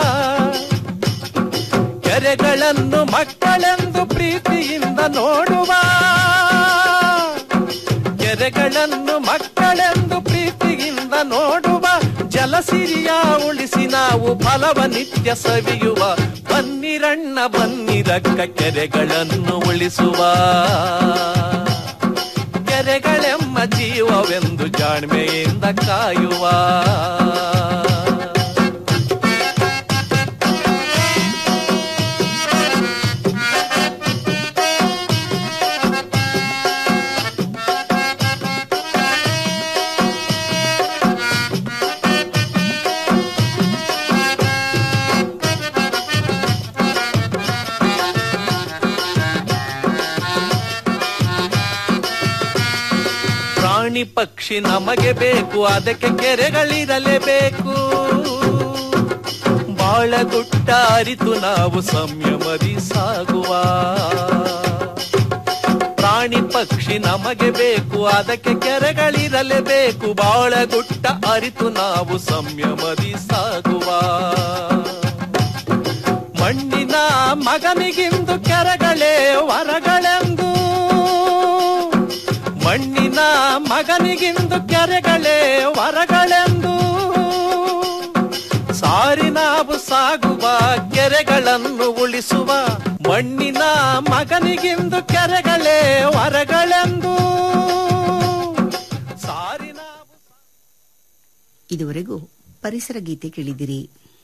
ಕೆರೆಗಳನ್ನು ಮಕ್ಕಳೆಂದು ಪ್ರೀತಿಯಿಂದ ನೋಡುವ ಕೆರೆಗಳನ್ನು ಮಕ್ಕಳೆಂದು ಪ್ರೀತಿಯಿಂದ ನೋಡುವ ಜಲಸಿರಿಯ ಉಳಿಸಿ ನಾವು ಫಲವ ನಿತ್ಯ ಸವಿಯುವ ಬನ್ನಿರಣ್ಣ ಬನ್ನಿರಕ್ಕ ಕೆರೆಗಳನ್ನು ಉಳಿಸುವ ಕೆರೆಗಳೆಮ್ಮ ಜೀವವೆಂದು ಜಾಣ್ಮೆಯಿಂದ ಕಾಯುವ ಪ್ರಾಣಿ ಪಕ್ಷಿ ನಮಗೆ ಬೇಕು ಅದಕ್ಕೆ ಕೆರೆಗಳಿರಲೇಬೇಕು ಬಾಳಗುಟ್ಟ ಅರಿತು ನಾವು ಸಂಯಮದಿ ಸಾಗುವ ಪ್ರಾಣಿ ಪಕ್ಷಿ ನಮಗೆ ಬೇಕು ಅದಕ್ಕೆ ಕೆರೆಗಳಿರಲೇಬೇಕು ಬಾಳಗುಟ್ಟ ಅರಿತು ನಾವು ಸಂಯಮದಿ ಸಾಗುವ ಮಣ್ಣಿನ ಮಗನಿಗಿಂದು ಕೆರೆಗಳೇ ವರಗಳೆಂದು ಮಣ್ಣಿನ ಮಗನಿಗಿಂದು ಕೆರೆಗಳೇ ವರಗಳೆಂದು ಸಾರಿ ನಾವು ಸಾಗುವ ಕೆರೆಗಳನ್ನು ಉಳಿಸುವ ಮಣ್ಣಿನ ಮಗನಿಗಿಂದು ಕೆರೆಗಳೇ ವರಗಳೆಂದು ಸಾರಿ ಇದುವರೆಗೂ ಪರಿಸರ ಗೀತೆ ಕೇಳಿದಿರಿ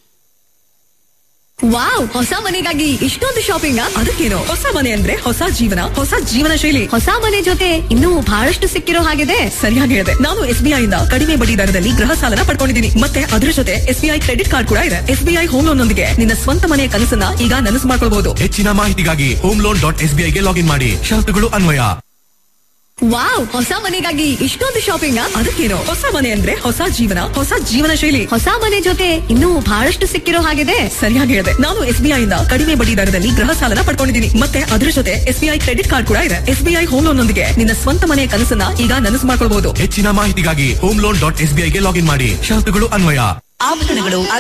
ವಾವ್ ಹೊಸ ಮನೆಗಾಗಿ ಇಷ್ಟೊಂದು ಶಾಪಿಂಗ್ ಅದಕ್ಕೇನು ಹೊಸ ಮನೆ ಅಂದ್ರೆ ಹೊಸ ಜೀವನ ಹೊಸ ಜೀವನ ಶೈಲಿ ಹೊಸ ಮನೆ ಜೊತೆ ಇನ್ನೂ ಬಹಳಷ್ಟು ಸಿಕ್ಕಿರೋ ಹಾಗಿದೆ ಸರಿಯಾಗಿ ಹೇಳಿದೆ ನಾನು ಎಸ್ ಬಿ ಇಂದ ಕಡಿಮೆ ಬಡ್ಡಿ ದರದಲ್ಲಿ ಗೃಹ ಸಾಲನ ಪಡ್ಕೊಂಡಿದ್ದೀನಿ ಮತ್ತೆ ಅದ್ರ ಜೊತೆ S B I credit card ಕೂಡ ಇದೆ S B I home loan ನೊಂದಿಗೆ ನಿನ್ನ ಸ್ವಂತ ಮನೆಯ ಕನಸನ್ನ ಈಗ ನನಸು ಮಾಡ್ಕೊಳ್ಬಹುದು ಹೆಚ್ಚಿನ ಮಾಹಿತಿಗಾಗಿ ಹೋಮ್ ಲೋನ್ ಡಾಟ್ ಎಸ್ ಗೆ ಲಾಗಿನ್ ಮಾಡಿ ಷರತ್ತುಗಳು ಅನ್ವಯ ವಾವ್ ಹೊಸ ಮನೆಗಾಗಿ ಇಷ್ಟೊಂದು ಶಾಪಿಂಗ್ ಅದಕ್ಕೇನು ಹೊಸ ಮನೆ ಅಂದ್ರೆ ಹೊಸ ಜೀವನ ಹೊಸ ಜೀವನ ಶೈಲಿ ಹೊಸ ಮನೆ ಜೊತೆ ಇನ್ನೂ ಬಹಳಷ್ಟು ಸಿಕ್ಕಿರೋ ಹಾಗಿದೆ ಸರಿಯಾಗಿ ಹೇಳಿದೆ ನಾನು ಎಸ್ ಬಿ ಇಂದ ಕಡಿಮೆ ಬಡ್ಡಿ ದರದಲ್ಲಿ ಗೃಹ ಸಾಲನ ಪಡ್ಕೊಂಡಿದ್ದೀನಿ ಮತ್ತೆ ಅದ್ರ ಜೊತೆ S B I credit card ಕೂಡ ಇದೆ S B I home loan ನೊಂದಿಗೆ ನಿನ್ನ ಸ್ವಂತ ಮನೆಯ ಕನಸನ್ನ ಈಗ ನನಸು ಮಾಡ್ಕೊಳ್ಬಹುದು ಹೆಚ್ಚಿನ ಮಾಹಿತಿಗಾಗಿ ಹೋಮ್ ಲೋನ್ ಡಾಟ್ ಎಸ್ ಗೆ ಲಾಗಿನ್ ಮಾಡಿ ಷರತ್ತುಗಳು ಅನ್ವಯ ಆಭರಣಗಳು